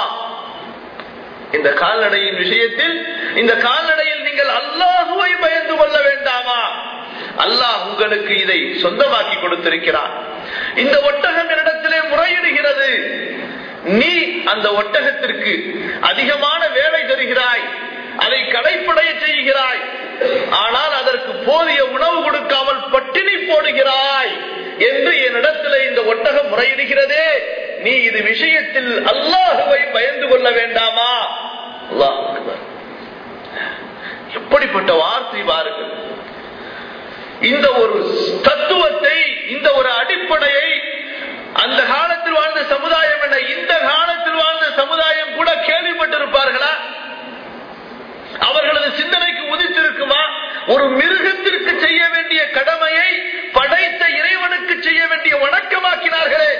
இந்த கால்நடையின் விஷயத்தில் இந்த கால்நடையில் நீங்கள் அல்லாஹுவை பயந்து கொள்ள வேண்டாமா அல்லாஹ் உங்களுக்கு இதை சொந்தமாக்கி கொடுத்திருக்கிறார் இந்த ஒட்டகம் என்னிடத்திலே முறையிடுகிறது நீ அந்த ஒட்டகத்திற்கு அதிகமான வேலை தருகிறாய் அதை கடைப்படைய செய்கிறாய் ஆனால் அதற்கு போதிய உணவு கொடுக்காமல் பட்டினி போடுகிறாய் என்று என்னிடத்தில் இந்த ஒட்டகம் முறையிடுகிறதே நீ இது விஷயத்தில் அல்லாஹுவை பயந்து கொள்ள வேண்டாமா அல்லாஹ் எப்படிப்பட்ட வார்த்தை பாருங்கள் இந்த ஒரு தத்துவத்தை இந்த ஒரு அடிப்படையை அந்த காலத்தில் வாழ்ந்த சமுதாயம் என இந்த காலத்தில் வாழ்ந்த சமுதாயம் கூட கேள்விப்பட்டிருப்பார்களா அவர்களது சிந்தனைக்கு உதித்திருக்குமா ஒரு மிருகத்திற்கு செய்ய வேண்டிய கடமையை படைத்த இறைவனுக்கு செய்ய வேண்டிய வணக்கமாக்கினார்களே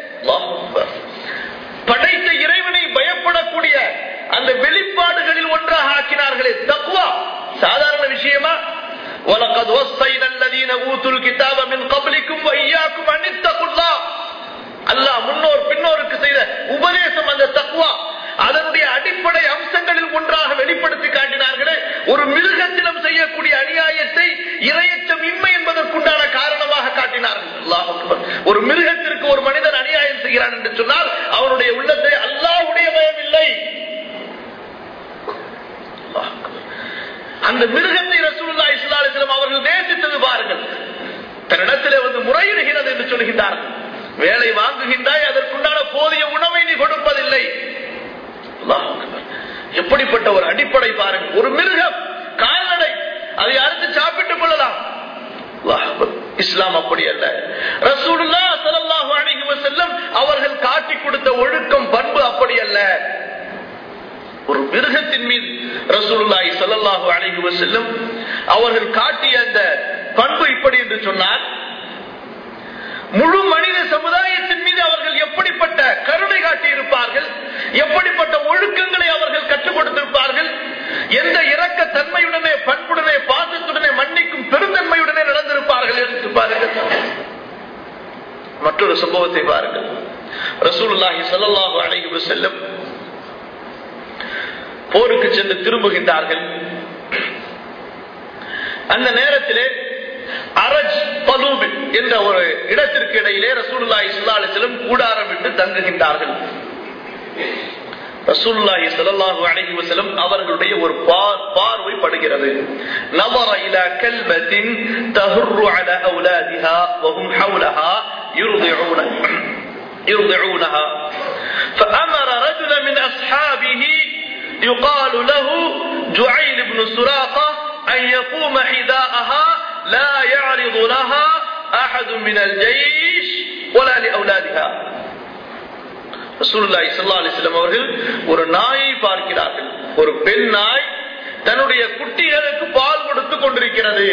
படைத்த இறைவனை பயப்படக்கூடிய அந்த வெளிப்பாடுகளில் ஒன்றாக ஆக்கினார்களே தக்குவா சாதாரண விஷயமா وَلَقَدْ وَصَّيْنَا الَّذِينَ أُوتُوا الْكِتَابَ مِنْ قَبْلِكُمْ وَإِيَّاكُمْ أَنِ اتَّقُوا اللَّهَ அல்லாஹ் முன்னோர் பின்னோருக்கு செய்த உபதேசம் அந்த தக்குவா அதனுடைய அடிப்படை அம்சங்களில் ஒன்றாக வெளிப்படுத்தி காட்டினார்களே ஒரு மிருகத்திலும் செய்யக்கூடிய அநியாயத்தை இரையச்சம் இன்மை என்பதற்குண்டான காரணமாக காட்டினார்கள் அல்லாஹ் அக்பர். ஒரு மிருகத்திற்கு ஒரு மனிதன் அநியாயம் செய்கிறான் என்று சொன்னால் அவனுடைய உள்ளத்தை அல்லாஹ்வுடைய பயம் இல்லை அல்லாஹ் அக்பர். அந்த மிருகத்தை ரசூலுல்லாஹி ஸல்லல்லாஹு அலைஹி வஸல்லம் அவர்கள் நேசித்தது பாருங்கள் தன்னிடத்திலே வந்து முறையிடுகிறது என்று சொல்கின்றார்கள் வேலை வாங்குகின்றாய் அதற்குண்டான போதிய உணவை நீ கொடுப்பதில்லை அல்லாஹ் அக்பர். எப்படிப்பட்ட ஒரு அடிப்படை பாருங்கள் ஒரு மிருகம் கால்நடை அதை அறுத்து சாப்பிட்டுக் கொள்ளலாம் அல்லாஹ் அக்பர். இஸ்லாம் அப்படி அல்ல ரசூலுல்லா ஸல்லல்லாஹு அலைஹி வஸல்லம் அவர்கள் காட்டிக் கொடுத்த ஒழுக்கம் பண்பு அப்படி அல்ல ஸல்லல்லாஹு அலைஹி வஸல்லம் அவர்கள் காட்டிய அந்த பண்பு இப்படி என்று சொன்னார் முழு மனித சமுதாயத்தின் மீது அவர்கள் எப்படிப்பட்ட கருணை காட்டி இருப்பார்கள் எப்படிப்பட்ட ஒழுக்கங்களை அவர்கள் கற்றுக் கொடுத்திருப்பார்கள் எந்த இரக்க தன்மையுடனே பண்புடனே பாசத்துடனே மன்னிக்கும் பெருந்தன்மையுடனே நடந்திருப்பார்கள் என்று பாருங்கள் மற்றொரு சம்பவத்தை பாருங்கள் ரசூலுல்லாஹி ஸல்லல்லாஹு அலைஹி வஸல்லம் போருக்கு சென்று திரும்புகின்றார்கள் அந்த நேரத்திலே அரஜ் பலூப் என்ற ஒரு இடத்திற்கு இடையிலே ரசூலுல்லாஹி ஸல்லல்லாஹு அலைஹி வஸல்லம் கூடாரம் விட்டு தங்குகின்றார்கள் ரசூலுல்லாஹி ஸல்லல்லாஹு அலைஹி வஸல்லம் அவர்களுடைய ஒரு பார்வை படுகிறது நவர இலா கல்பத்தின் தஹுர்ரு அலா அவுலாதிஹா வஹும் ஹவுலஹா يرضعون يرضعونها فأمر رجلا من أصحابه يقال له جعيل بن سراقة أن يقوم حذاءها لا يعرض لها أحد من الجيش ولا لأولادها ரசூலுல்லாஹி ஸல்லல்லாஹு அலைஹி வஸல்லம் அவர்கள் ஒரு நாயை பார்க்கிறார்கள் ஒரு பெண் நாய் தன்னுடைய குட்டிகளுக்கு பால் கொடுத்து கொண்டிருக்கிறது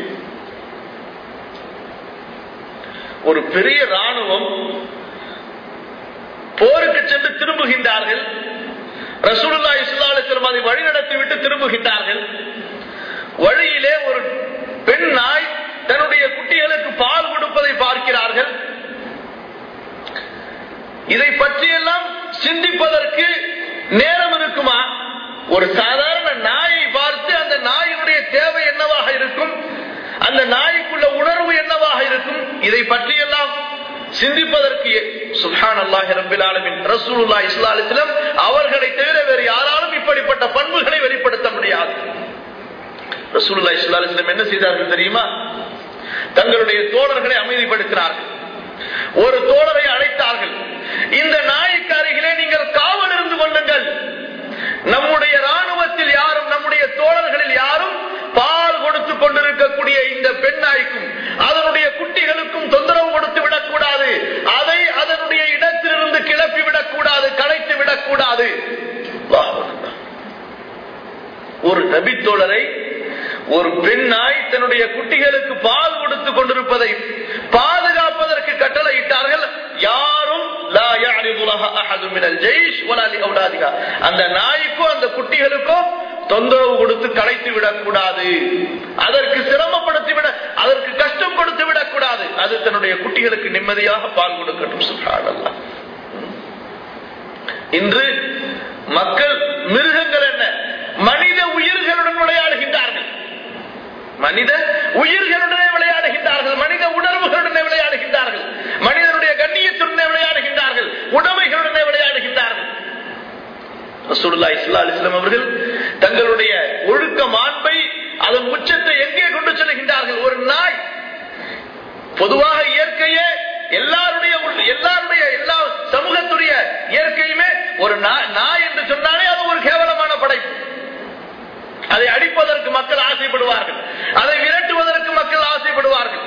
ஒரு பெரிய ராணுவம் போருக்கு சென்று திரும்புகின்றார்கள் ரசூலுல்லாஹி ஸல்லல்லாஹு அலைஹி வஸல்லம் அதை வழிநடத்தி விட்டு திரும்புகின்றார்கள் வழியிலே ஒரு பெண் நாய் தன்னுடைய குட்டிகளுக்கு பால் கொடுப்பதை பார்க்கிறார்கள் இதை பற்றியெல்லாம் சிந்திப்பதற்கு நேரம் இருக்குமா ஒரு சாதாரண நாயை பார்த்து அந்த நாயினுடைய தேவை என்னவாக இருக்கும் அந்த நாய்க்குள்ள உணர்வு என்னவாக இருக்கும் இதை பற்றியெல்லாம் சிந்திப்பதற்கு சுல்ஹான் அல்லாஹ் ரபில் ஆலமின் ரசூலுல்லா இஸ்லாலிஸ்லம் அவர்களை தவிர வேறு யாராலும் இப்படிப்பட்ட பண்புகளை வெளிப்படுத்த முடியாது ரசூலுல்லா இஸ்லாலிஸ்லம் என்ன செய்தார்கள் தெரியுமா தங்களுடைய தோழர்களை அமைதிப்படுத்தினார்கள் ஒரு தோழரை அழைத்தார்கள் இந்த நாய்க்கு அருகிலே நீங்கள் காவல் இருந்து கொள்ளுங்கள் நம்முடைய ராணுவத்தில் யாரும் நம்முடைய தோழர்களில் யாரும் பால் கொடுத்து கொண்டிருக்கக்கூடிய இந்த பெண் நாய்க்கும் அதனுடைய குட்டிகளுக்கும் தொந்தரவு கொடுத்து விடக்கூடாது அதை அதனுடைய இடத்திலிருந்து கிளப்பி விடக்கூடாது கலைத்து விடக்கூடாது ஒரு நபித்தோழரை ஒரு பெண் நாய் தன்னுடைய குட்டிகளுக்கு பால் கொடுத்து கொண்டிருப்பதை பாதுகாப்பதற்கு கட்டளையிட்டார்கள் யாரும் அந்த நாய்க்கோ அந்த குட்டிகளுக்கோ தொந்தரவு கொடுத்து கலைத்து விடக்கூடாது அதற்கு சிரமப்படுத்தி விட அதற்கு கஷ்டம் கொடுத்து விடக்கூடாது அது தன்னுடைய குட்டிகளுக்கு நிம்மதியாக பால் கொடுக்கட்டும் சுற்றாடல்ல இன்று மக்கள் மிருகங்கள் என்ன மனித உயிர்களுடன் விளையாடுகின்றார்கள் மனித உயிர்களுடனே விளையாடுகின்றார்கள் மனித உணர்வுகளுடனே விளையாடுகின்றார்கள் மனிதனுடைய கண்ணியத்துடனே விளையாடுகின்றார்கள் உடமைகளுடனே விளையாடுகின்றார்கள் ரசூலுல்லா இஸ்லா அலிஸ்லாம் அவர்கள் தங்களுடைய ஒழுக்க மாண்பை அதன் உச்சத்தை எங்கே கொண்டு செல்கின்றார்கள் ஒரு நாய் பொதுவாக இயற்கையே எல்லாருடைய எல்லாருடைய எல்லா சமூகத்துடைய இயற்கையுமே ஒரு நாய் என்று சொன்னாலே அது ஒரு கேவலமான படைப்பு அதை அடிப்பதற்கு மக்கள் ஆசைப்படுவார்கள் அதை விரட்டுவதற்கு மக்கள் ஆசைப்படுவார்கள்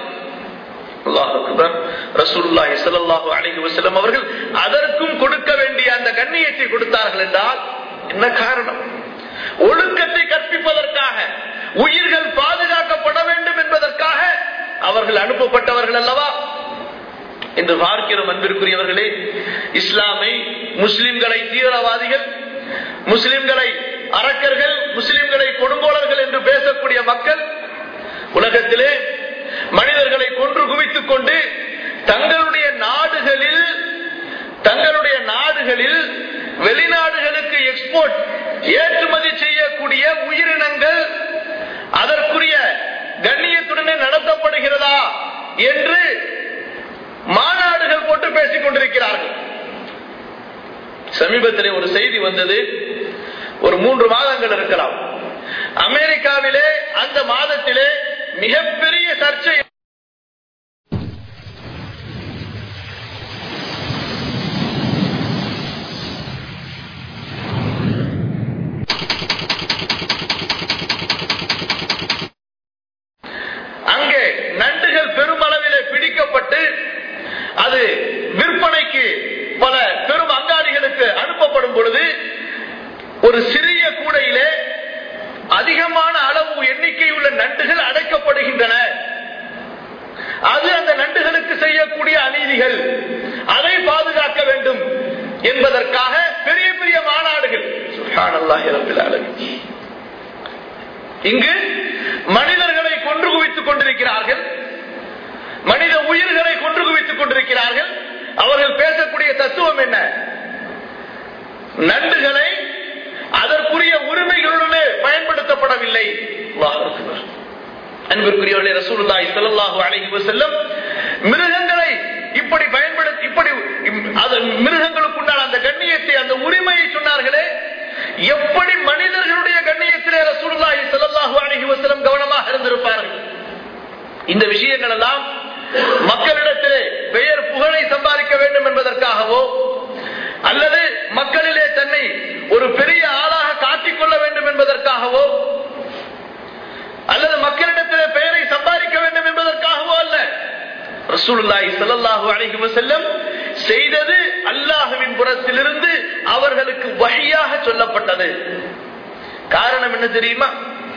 அவர்கள் அதற்கும் கொடுக்க வேண்டிய அந்த கண்ணியத்தை கொடுத்தார்கள் என்றால் என்ன காரணம் ஒழுக்கத்தை கற்பிப்பதற்காக உயிர்கள் பாதுகாக்கப்பட வேண்டும் என்பதற்காக அவர்கள் அனுப்பப்பட்டவர்கள் அல்லவா என்று பார்க்கிறோம் அன்பிற்குரியவர்களே இஸ்லாமை முஸ்லிம்களை தீவிரவாதிகள் முஸ்லிம்களை அரக்கர்கள் முஸ்லிம்களை கொடுங்கோலர்கள் என்று பேசக்கூடிய மக்கள் உலகத்திலே மனிதர்களை கொன்று குவித்துக் கொண்டு தங்களுடைய நாடுகளில் தங்களுடைய நாடுகளில் வெளிநாடுகளுக்கு எக்ஸ்போர்ட் ஏற்றுமதி செய்யக்கூடிய உயிரினங்கள் அதற்குரிய கண்ணியத்துடனே நடத்தப்படுகிறதா என்று மாநாடுகள் போட்டு பேசிக் கொண்டிருக்கிறார்கள் சமீபத்திலே ஒரு செய்தி வந்தது ஒரு மூன்று மாதங்கள் இருக்கலாம் அமெரிக்காவிலே அந்த மாதத்திலே மிகப்பெரிய சர்ச்சை அங்கே நண்டுகள் பெருமளவிலே பிடிக்கப்பட்டு அது விற்பனைக்கு பல பெரும் அங்காடிகளுக்கு அனுப்பப்படும் பொழுது ஒரு சிறிய கூடையிலே அதிகமான அளவு எண்ணிக்கையுள்ள நண்டுகள் அடைக்கப்படுகின்றன அது அந்த நண்டுகளுக்கு செய்யக்கூடிய அநீதிகள் அதை பாதுகாக்க வேண்டும் என்பதற்காக பெரிய பெரிய மாநாடுகள் சுப்ஹானல்லாஹி ரப்பில் ஆலமீன். இங்கு மனிதர்களை கொன்று குவித்துக் கொண்டிருக்கிறார்கள் மனித உயிர்களை கொன்று குவித்துக் கொண்டிருக்கிறார்கள் அவர்கள் பேசக்கூடிய தத்துவம் என்ன நண்டுகளை அதற்குரிய உரிமைகளுடனே பயன்படுத்தப்படவில்லை அல்லாஹ் அக்பர். அன்பிற்குரியவர்களே ரசூலுல்லாஹி ஸல்லல்லாஹு அலைஹி வஸல்லம் மிருகங்களை இப்படி பயன்படுத்தி இப்படி இம்- அது மிருகங்களுக்குண்டான அந்த கண்ணியத்தை அந்த உரிமையை சொன்னார்களே எப்படி மனிதர்களுடைய கண்ணியத்திலே ரசூலுல்லாஹி ஸல்லல்லாஹு அலைஹி வஸல்லம் கவனமாக இருந்திருப்பார்கள் இந்த விஷயங்கள் எல்லாம் மக்களிடத்திலே பெயர் புகழை சம்பாதிக்க வேண்டும் என்பதற்காகவோ அல்லது மக்களிலே தன்னை ஒரு பெரிய ஆளாக காட்டிக்கொள்ள வேண்டும் என்பதற்காகவோ அல்லது மக்களிடத்திலே பெயரை சம்பாதிக்க வேண்டும் என்பதற்காகவோ அல்ல ரசூலுல்லாஹி ஸல்லல்லாஹு அலைஹி வஸல்லம் செய்தது அல்லாஹ்வின் புறத்திலிருந்து அவர்களுக்கு வழியாக சொல்லப்பட்டது காரணம் என்ன தெரியுமா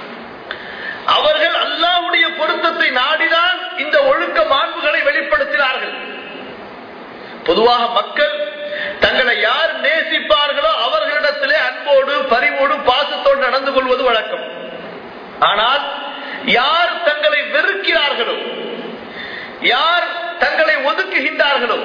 அவர்கள் அல்லாஹ்வுடைய பொருத்தத்தை நாடிதான் இந்த ஒழுக்க மாண்புகளை வெளிப்படுத்தினார்கள் பொதுவாக மக்கள் தங்களை யார் நேசிப்பார்களோ அவர்களிடத்திலே அன்போடு பரிவோடு பாசத்தோடு நடந்து கொள்வது வழக்கம் ஆனால் யார் தங்களை வெறுக்கிறார்களோ யார் தங்களை ஒதுக்குகின்றார்களோ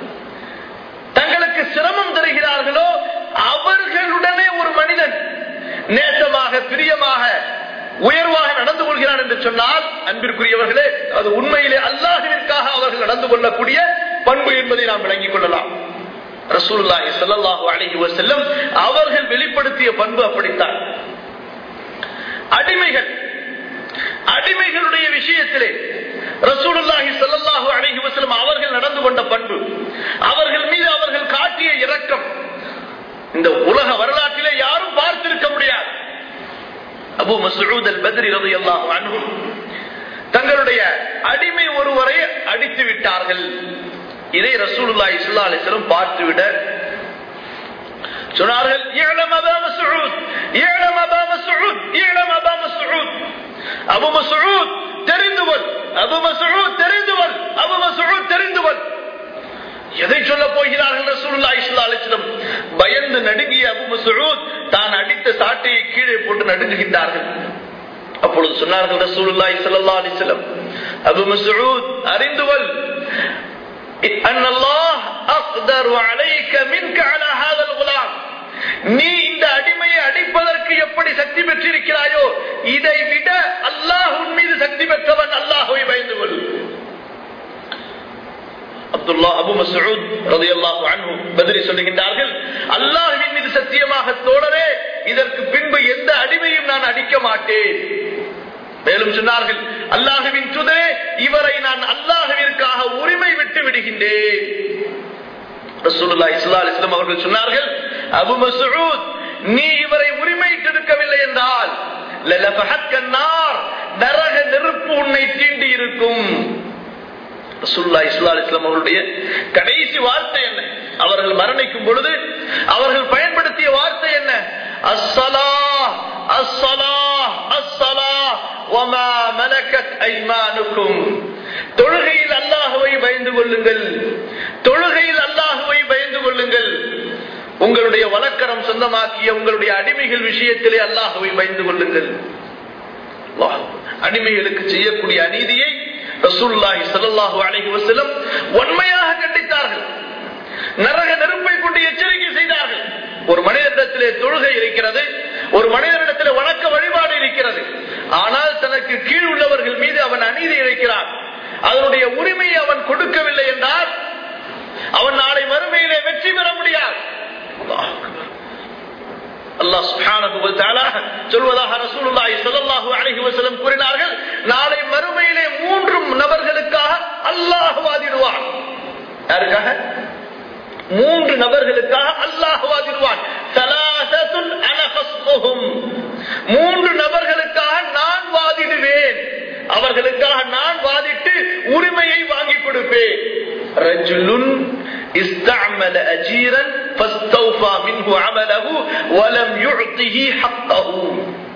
தங்களுக்கு சிரமம் தருகிறார்களோ அவர்களுடனே ஒரு மனிதன் நேசமாக பிரியமாக உயர்வாக நடந்து கொள்கிறான் என்று சொன்னால் அன்பிற்குரியவர்களே அது உண்மையிலே அல்லாஹிற்காக அவர்கள் நடந்து கொள்ளக்கூடிய பண்பு என்பதை நாம் விளங்கிக் கொள்ளலாம் ரசூலுல்லாஹி ஸல்லல்லாஹு அலைஹி வஸல்லம் அவர்கள் வெளிப்படுத்திய பண்பு அப்படித்தான் அடிமைகள் அடிமைகளுடைய விஷயத்திலே ரசூலுல்லாஹி ஸல்லல்லாஹு அலைஹி வஸல்லம் அவர்கள் நடந்து கொண்ட பண்பு அவர்கள் மீது அவர்கள் காட்டிய இரக்கம் இந்த உலக வரலாற்றிலே யாரும் பார்த்திருக்க முடியாது அபு மசூத் அல் பத்ரி ரலியல்லாஹு அன்ஹு தங்களுடைய அடிமை ஒருவரை அடித்து விட்டார்கள் இதை ரசூலுல்லாஹி ஸல்லல்லாஹு அலைஹி வஸல்லம் பார்த்துவிட சொன்னார்கள் "இஅலம் அபா மஸ்ஊத் இஅலம் அபா மஸ்ஊத் இஅலம் அபா மஸ்ஊத் அபு மஸ்ஊத் தெரிந்துவல் அபு மஸ்ஊத் தெரிந்துவல் அபு மஸ்ஊத் தெரிந்துவல் எதை சொல்ல போகிறார்கள் ரசூலுல்லாஹி ஸல்லல்லாஹு அலைஹி வஸல்லம் பயந்து நடுங்கிய அபு மஸ்ஊத் தான் அடித்த சாட்டையை கீழே போட்டு நடுங்குகின்றார்கள் அப்பொழுது சொன்னார்கள் ரசூலுல்லாஹி ஸல்லல்லாஹு அலைஹி வஸல்லம் அபு மஸ்ஊத் அறிந்துவல் أن الله أقدر عليك منك على هذا الغلام நீ இந்த அடிமையை அடிப்பதற்கு எப்படி சக்தி பெற்றிருக்கிறாயோ இதை விட அல்லாஹ் உன் மீது சக்தி பெற்றவன் அல்லாஹுவை பயந்து கொள் அப்துல்லா அபு மசூத் ரலியல்லாஹு அன்ஹு பதிரி சொல்லுகின்றார்கள் அல்லாஹ்வின் மீது சத்தியமாக தோழரே இதற்கு பின்பு எந்த அடிமையும் நான் அடிக்க மாட்டேன் மேலும் சொன்னார்கள் அல்லாஹுவின் துதே இவரை நான் அல்லாஹுவிற்காக உரிமை விட்டு விடுகின்றேன் ரசூலுல்லாஹி ஸல்லல்லாஹு அலைஹி வஸல்லம் அவர்கள் சொன்னார்கள் அபு மஸ்ஊத் நீ இவரை உரிமையிட்டிருக்கவில்லை என்றால் லலஃபஹத்க நார் நரக நெருப்பு உன்னை தீண்டி இருக்கும் ரசூலுல்லாஹி ஸல்லல்லாஹு அலைஹி வஸல்லம் அவர்களுடைய கடைசி வார்த்தை என்ன அவர்கள் மரணிக்கும் பொழுது அவர்கள் பயன்படுத்திய வார்த்தை என்ன அஸ்ஸலா அஸ்ஸலா அஸ்ஸலா வமா மலக்கத் ஐமானுக்கும் தொழுகையில் அல்லாஹுவை பயந்து கொள்ளுங்கள் தொழுகையில் அல்லாஹுவை பயந்து கொள்ளுங்கள் உங்களுடைய வழக்கரம் சொந்தமாக்கிய உங்களுடைய அடிமைகள் விஷயத்திலே அல்லாஹுவை பயந்து கொள்ளுங்கள் அல்லாஹ் அடிமைகளுக்கு செய்யக்கூடிய அநீதியை ரசூலுல்லாஹி ஸல்லல்லாஹு அலைஹி வஸல்லம் உண்மையாக கண்டித்தார்கள் நரக நெருப்பை கொண்டு எச்சரிக்கை செய்தார்கள் ஒரு மனிதனிடத்திலே தொழுகை இருக்கிறது ஒரு மனிதனிடத்திலே வணக்க வழிபாடு இருக்கிறது ஆனால் தனக்கு கீழ் உள்ளவர்கள் மீது அவன் அநீதி இழைக்கிறான் அதனுடைய உரிமையை அவன் கொடுக்கவில்லை என்றால் அவன் நாளை மறுமையிலே வெற்றி பெற முடியாது அல்லாஹ் அக்பர். அல்லாஹ் சுப்ஹானஹு வ தஆலா சொல்வதாக ரசூலுல்லாஹி ஸல்லல்லாஹு அலைஹி வஸல்லம் கூறினார்கள் நாளை மறுமையிலே மூன்று நபர்களுக்காக அல்லாஹ் வாதிடுவான் யாருக்காக மூன்று நபர்களுக்காக அல்லாஹ் வாதிடுவான் ஸலாஸத்துன் அன ஹஸ்முஹும் மூன்று நபர்களுக்காக நான் வாதிடுவேன் அவர்களுக்காக நான் வாதிட்டு உரிமையை வாங்கி கொடுப்பேன் ரஜுலுன் استعمل أجيرا فاستوفى منه عمله ولم يعطه حقه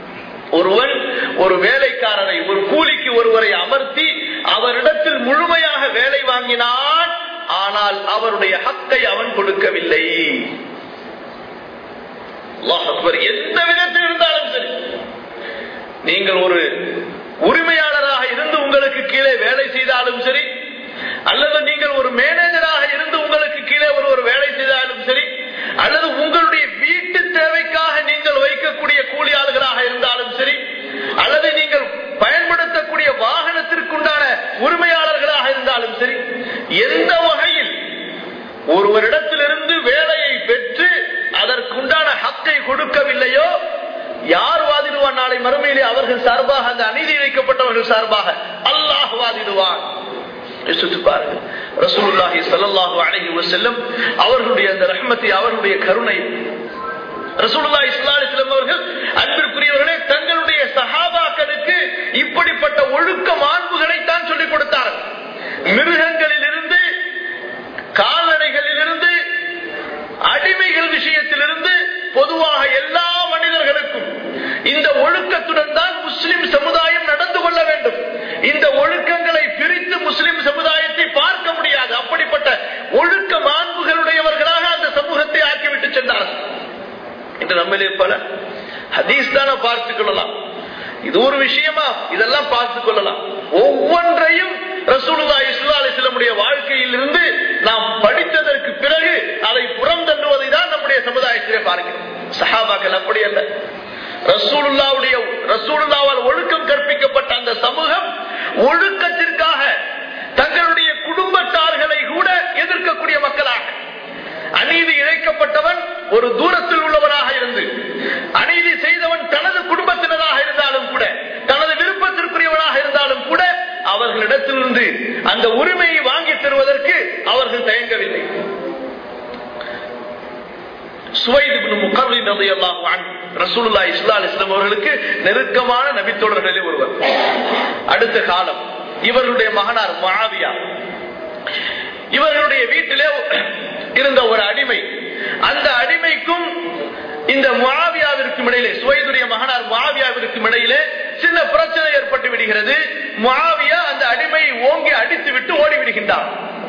ஒருவன் ஒரு வேலைக்காரரை ஒரு கூலிக்கு ஒருவரை அமர்த்தி அவரிடத்தில் முழுமையாக வேலை வாங்கினான் ஆனால் அவருடைய ஹக்கை அவன் கொடுக்கவில்லை அல்லாஹ் அக்பர். எந்த விதத்தில் இருந்தாலும் சரி நீங்கள் ஒரு உரிமையாளராக இருந்து உங்களுக்கு கீழே வேலை செய்தாலும் சரி அல்லது நீங்கள் ஒரு மேனேஜராக இருந்து உங்களுக்கு கீழே ஒரு ஒரு வேலை செய்தாலும் சரி அல்லது உங்களுடைய வீட்டு தேவைக்காக நீங்கள் வைக்கக்கூடிய கூலியாளர்களாக இருந்தாலும் சரி அல்லது நீங்கள் பயன்படுத்தக்கூடிய வாகனத்திற்குண்டான உரிமையாளர்களாக இருந்தாலும் சரி எந்த வகையில் ஒருவரிடத்திலிருந்து வேலையை பெற்று அதற்குண்டான ஹக்கை கொடுக்கவில்லையோ யார் வாதிடுவான் நாளை மறுமையிலே அவர்கள் சார்பாக அந்த அநீதி இழைக்கப்பட்டவர்கள் சார்பாக அல்லாஹ் வாதிடுவான் யோசித்து பாருங்க ரசூலுல்லாஹி ஸல்லல்லாஹு அலைஹி வஸல்லம் அவர்களுடைய அந்த ரஹ்மத்தை அவர்களுடைய கருணை ரசூலுல்லாஹி ஸல்லல்லாஹு அலைஹி வஸல்லம் அவர்கள் அன்பிற்குரியவர்களே தங்களுடைய சஹாபாக்களுக்கு இப்படிப்பட்ட ஒழுக்க மாண்புகளை தான் சொல்லிக் கொடுத்தார்கள் மிருகங்களிலிருந்து கால்நடைகளிலிருந்து அடிமைகள் விஷயத்திலிருந்து பொதுவாக எல்லா மனிதர்களுக்கும் இந்த ஒழுக்கத்துடன் தான் முஸ்லிம் சமுதாயம் நடந்து கொள்ள வேண்டும் இந்த ஒழுக்கங்களை பிரித்து முஸ்லிம் சமுதாயத்தை பார்க்க முடியாது அப்படிப்பட்ட ஒழுக்க மாண்புகளுடையவர்களாக அந்த சமூகத்தை ஆக்கிவிட்டு சென்றார்கள் இன்று நம்மளே பல ஹதீஸ் தானே பார்த்துக் கொள்ளலாம் இது ஒரு விஷயமா இதெல்லாம் பார்த்துக் கொள்ளலாம் ஒவ்வொன்றையும் ரசூலுல்லா இஸ்லா அலிஸ்லமுடைய வாழ்க்கையில் இருந்து நாம் படித்ததற்கு பிறகு அதை புறம் தள்ளுவதை தான் நம்முடைய சமுதாயத்திலே பார்க்கிறோம் சஹாபாக்கள் அப்படி அல்ல ரசூலுல்லாவுடைய ரசூலுல்லாவால் ஒழுக்கம் கற்பிக்கப்பட்ட அந்த சமூகம் ஒழுக்கத்திற்காக தங்களுடைய குடும்பத்தார்களை கூட எதிர்க்கக்கூடிய மக்களாக அநீதி இழைக்கப்பட்டவன் ஒரு தூரத்தில் உள்ளவனாக இருந்து அநீதி செய்தவன் தனது குடும்பத்தினராக இருந்தாலும் கூட தனது விருப்பத்திற்குரியவனாக இருந்தாலும் கூட அவர்களிடத்திலிருந்து அந்த உரிமையை வாங்கி தருவதற்கு அவர்கள் தயங்கவில்லை அவர்களுக்கு நெருக்கமான நபித்தோழர்களில் ஒருவர் அடுத்த காலம் இவர்களுடைய மகனார் மாவியா இவர்களுடைய வீட்டிலே இருந்த ஒரு அடிமை அந்த அடிமைக்கும் இந்த முவாவியாவிற்கும் இடையிலே சுவைதுடைய மகனார் முவாவியாவிற்கும் இடையிலே சின்ன பிரச்சனை ஏற்பட்டு விடுகிறது முவாவியா அந்த அடிமையை ஓங்கி அடித்து விட்டு ஓடி விடுகின்றார்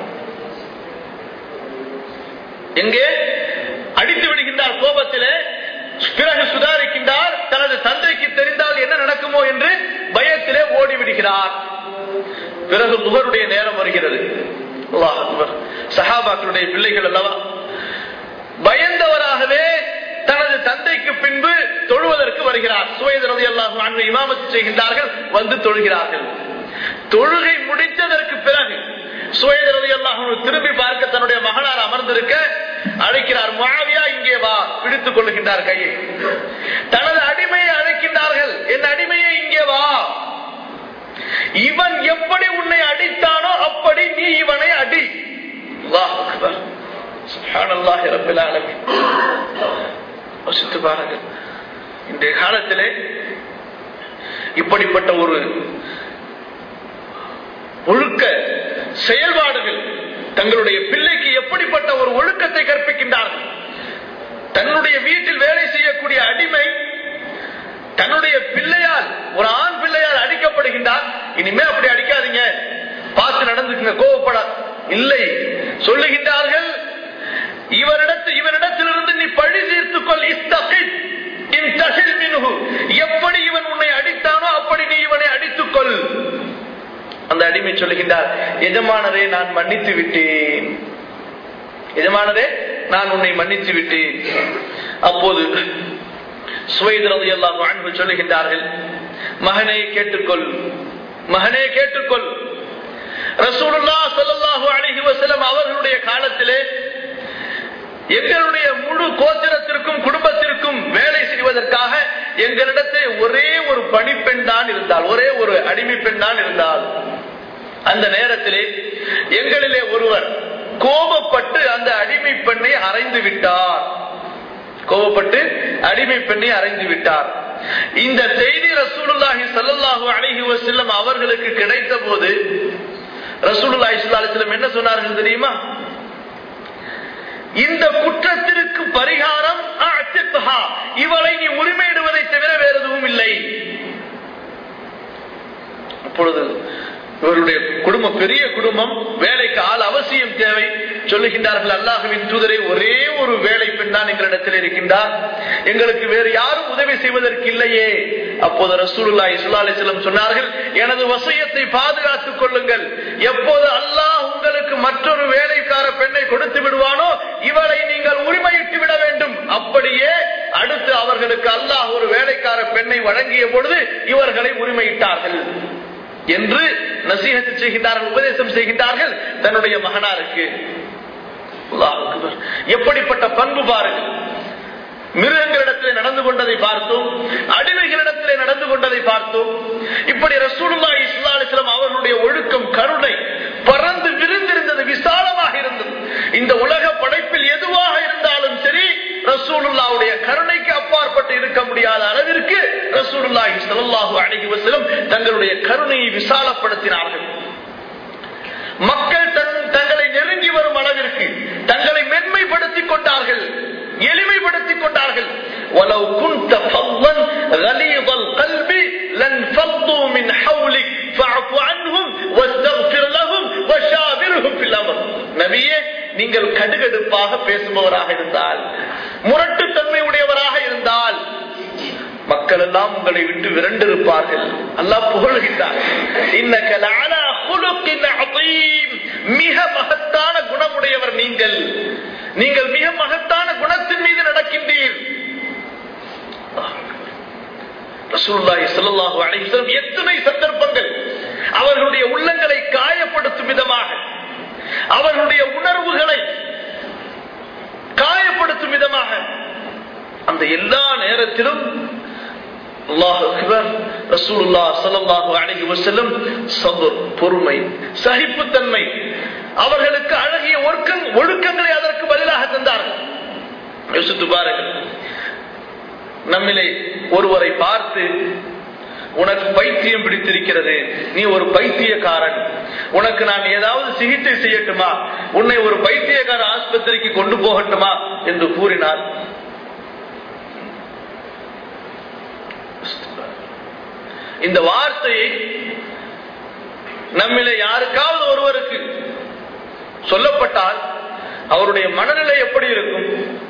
எங்கே அடித்து விடுகின்றார் கோபத்திலே பிறகு சுதாரிக்கின்றார் தனது தந்தைக்கு தெரிந்தால் என்ன நடக்குமோ என்று பயத்திலே ஓடி விடுகிறார் பிறகு முகருடைய நேரம் வருகிறது சஹாபாக்களுடைய பிள்ளைகள் அல்லவா பயந்தவராகவே தனது தந்தைக்கு பின்பு தொழுவதற்கு வருகிறார் சுவேதரதி எல்லாம் இமாமத்து செய்கின்றார்கள் வந்து தொழுகிறார்கள் தொழுகை முடித்ததற்கு பிறகு சுவேதரதி எல்லாம் திரும்பி பார்க்க தன்னுடைய மகனார் அமர்ந்திருக்க அழைக்கிறார் மாவியா இங்கே வா பிடித்துக் கொள்ளுகின்றார் கையை தனது அடிமையை அழைக்கின்றார்கள் என் அடிமையை இங்கே வா இவன் எப்படி உன்னை அடித்தானோ அப்படி நீ இவனை அடி யோசித்து பாருங்கள் இன்றைய காலத்திலே இப்படிப்பட்ட ஒரு ஒழுக்க செயல்பாடுகள் தங்களுடைய பிள்ளைக்கு எப்படிப்பட்ட ஒரு ஒழுக்கத்தை கற்பிக்கின்றார்கள் தன்னுடைய வீட்டில் வேலை செய்யக்கூடிய அடிமை தன்னுடைய பிள்ளையால் ஒரு ஆண் பிள்ளையால் அடிக்கப்படுகின்றார் இனிமே அப்படி அடிக்காதீங்க பார்த்து நடந்துக்குங்க கோவப்பட இல்லை சொல்லுகின்றார்கள் இவரிடத்து இவரிடத்திலிருந்து நீ பழி தீர்த்துக் கொள் எப்படி இவன் உன்னை அடித்தானோ அப்படி நீ இவனை அடித்துக் கொள் அந்த அடிமை சொல்லுகின்றார் எஜமானரே நான் மன்னித்து விட்டேன் எஜமானரே நான் உன்னை மன்னித்து விட்டேன் அப்போது சுவைதரது எல்லாம் வாழ்வு சொல்லுகின்றார்கள் மகனை கேட்டுக்கொள் மகனே கேட்டுக்கொள் ரசூலுல்லா சல்லாஹூ அலிஹி வசலம் அவர்களுடைய காலத்திலே எங்களுடைய முழு கோத்திரத்திற்கும் குடும்பத்திற்கும் வேலை செய்வதற்காக எங்களிடத்தில் ஒரே ஒரு பணிப்பெண் தான் இருந்தால் ஒரே ஒரு அடிமை பெண் தான் இருந்தால் அந்த நேரத்திலே எங்களிலே ஒருவர் கோபப்பட்டு அந்த அடிமை பெண்ணை அரைந்து விட்டார் கோபப்பட்டு அடிமை பெண்ணை அரைந்து விட்டார் இந்த செய்தி ரசூலுல்லாஹி சல்லாஹூ அலஹி வசல்லம் அவர்களுக்கு கிடைத்த போது ரசூலுல்லாஹி அலிஸ்லம் என்ன சொன்னார்கள் தெரியுமா இந்த குற்றத்திற்கு பரிகாரம் இவளை நீ உரிமையிடுவதை தவிர வேறு எதுவும் இல்லை அப்பொழுது இவருடைய குடும்பம் பெரிய குடும்பம் வேலைக்கு ஆள் அவசியம் தேவை சொல்லுகின்றார்கள் அல்லாஹுவின் தூதரை ஒரே ஒரு வேலை பெண் தான் எங்களிடத்தில் இருக்கின்றார் எங்களுக்கு வேறு யாரும் உதவி செய்வதற்கு இல்லையே அப்போது ரசூலுல்லா இஸ்லா அலிஸ்லம் சொன்னார்கள் எனது வசியத்தை பாதுகாத்துக் கொள்ளுங்கள் எப்போது அல்லாஹ் உங்களுக்கு மற்றொரு வேலைக்கார பெண்ணை கொடுத்து விடுவானோ இவளை நீங்கள் உரிமையிட்டு விட வேண்டும் அப்படியே அடுத்து அவர்களுக்கு அல்லாஹ் ஒரு வேலைக்கார பெண்ணை வழங்கிய பொழுது இவர்களை உரிமையிட்டார்கள் என்று நசீகத்து செய்கின்றார்கள் உபதேசம் செய்கின்றார்கள் தன்னுடைய மகனாருக்கு எப்படிப்பட்ட பண்பு பாருங்கள் மிருகங்களிடத்திலே நடந்து கொண்டதை பார்த்தோம் அடிமைகளிடத்திலே நடந்து கொண்டதை பார்த்தோம் இப்படி ரசூலுல்லா இஸ்லாலிஸ்லாம் அவர்களுடைய ஒழுக்கம் கருணை பறந்து விரிந்திருந்தது விசாலமாக இருந்தது இந்த உலக படைப்பில் எதுவாக இருந்தாலும் சரி ரசூலுல்லாவுடைய கருணைக்கு அப்பாற்பட்டு இருக்க முடியாத அளவிற்கு ரசூலுல்லாஹி ஸல்லல்லாஹு அலைஹி வஸல்லம் தங்களுடைய கருணையை விசாலப்படுத்தினார்கள் மக்கள் தங்களை நெருங்கி வரும் அளவிற்கு தங்களை மென்மைப்படுத்திக் கொண்டார்கள் எளிமைப்படுத்திக் கொண்டார்கள் ولو كنت فظا غليظ القلب لانفضوا من حولك فاعف عنهم واستغفر لهم وشاورهم في الامر நபியே நீங்கள் கடுகடுப்பாக பேசுபவராக இருந்தால் முரட்டுத்தன்மை உடையவராக இருந்தால் மக்கள் எல்லாம் உங்களை விட்டு விரண்டிருப்பார்கள் அல்லாஹ் புகழ்கின்றார் மிக மகத்தான குணமுடையவர் நீங்கள் நீங்கள் மிக மகத்தான குணத்தின் மீது நடக்கின்றீர் எத்தனை சந்தர்ப்பங்கள் அவர்களுடைய உள்ளங்களை காயப்படுத்தும் விதமாக அவர்களுடைய உணர்வுகளை காயப்படுத்தும் விதமாக அந்த எல்லா நேரத்திலும் பொறுமை சகிப்புத்தன்மை அவர்களுக்கு அழகிய ஒழுக்கங்களை அதற்கு பதிலாக தந்தார்கள் யோசித்து பாருங்கள் நம்மிலே ஒருவரை பார்த்து உனக்கு பைத்தியம் பிடித்திருக்கிறது நீ ஒரு பைத்தியக்காரன் உனக்கு நான் ஏதாவது சிகிச்சை செய்யட்டுமா உன்னை ஒரு பைத்தியக்கார ஆஸ்பத்திரிக்கு கொண்டு போகட்டுமா என்று கூறினார் இந்த வார்த்தையை நம்மிலே யாருக்காவது ஒருவருக்கு சொல்லப்பட்டால் அவருடைய மனநிலை எப்படி இருக்கும்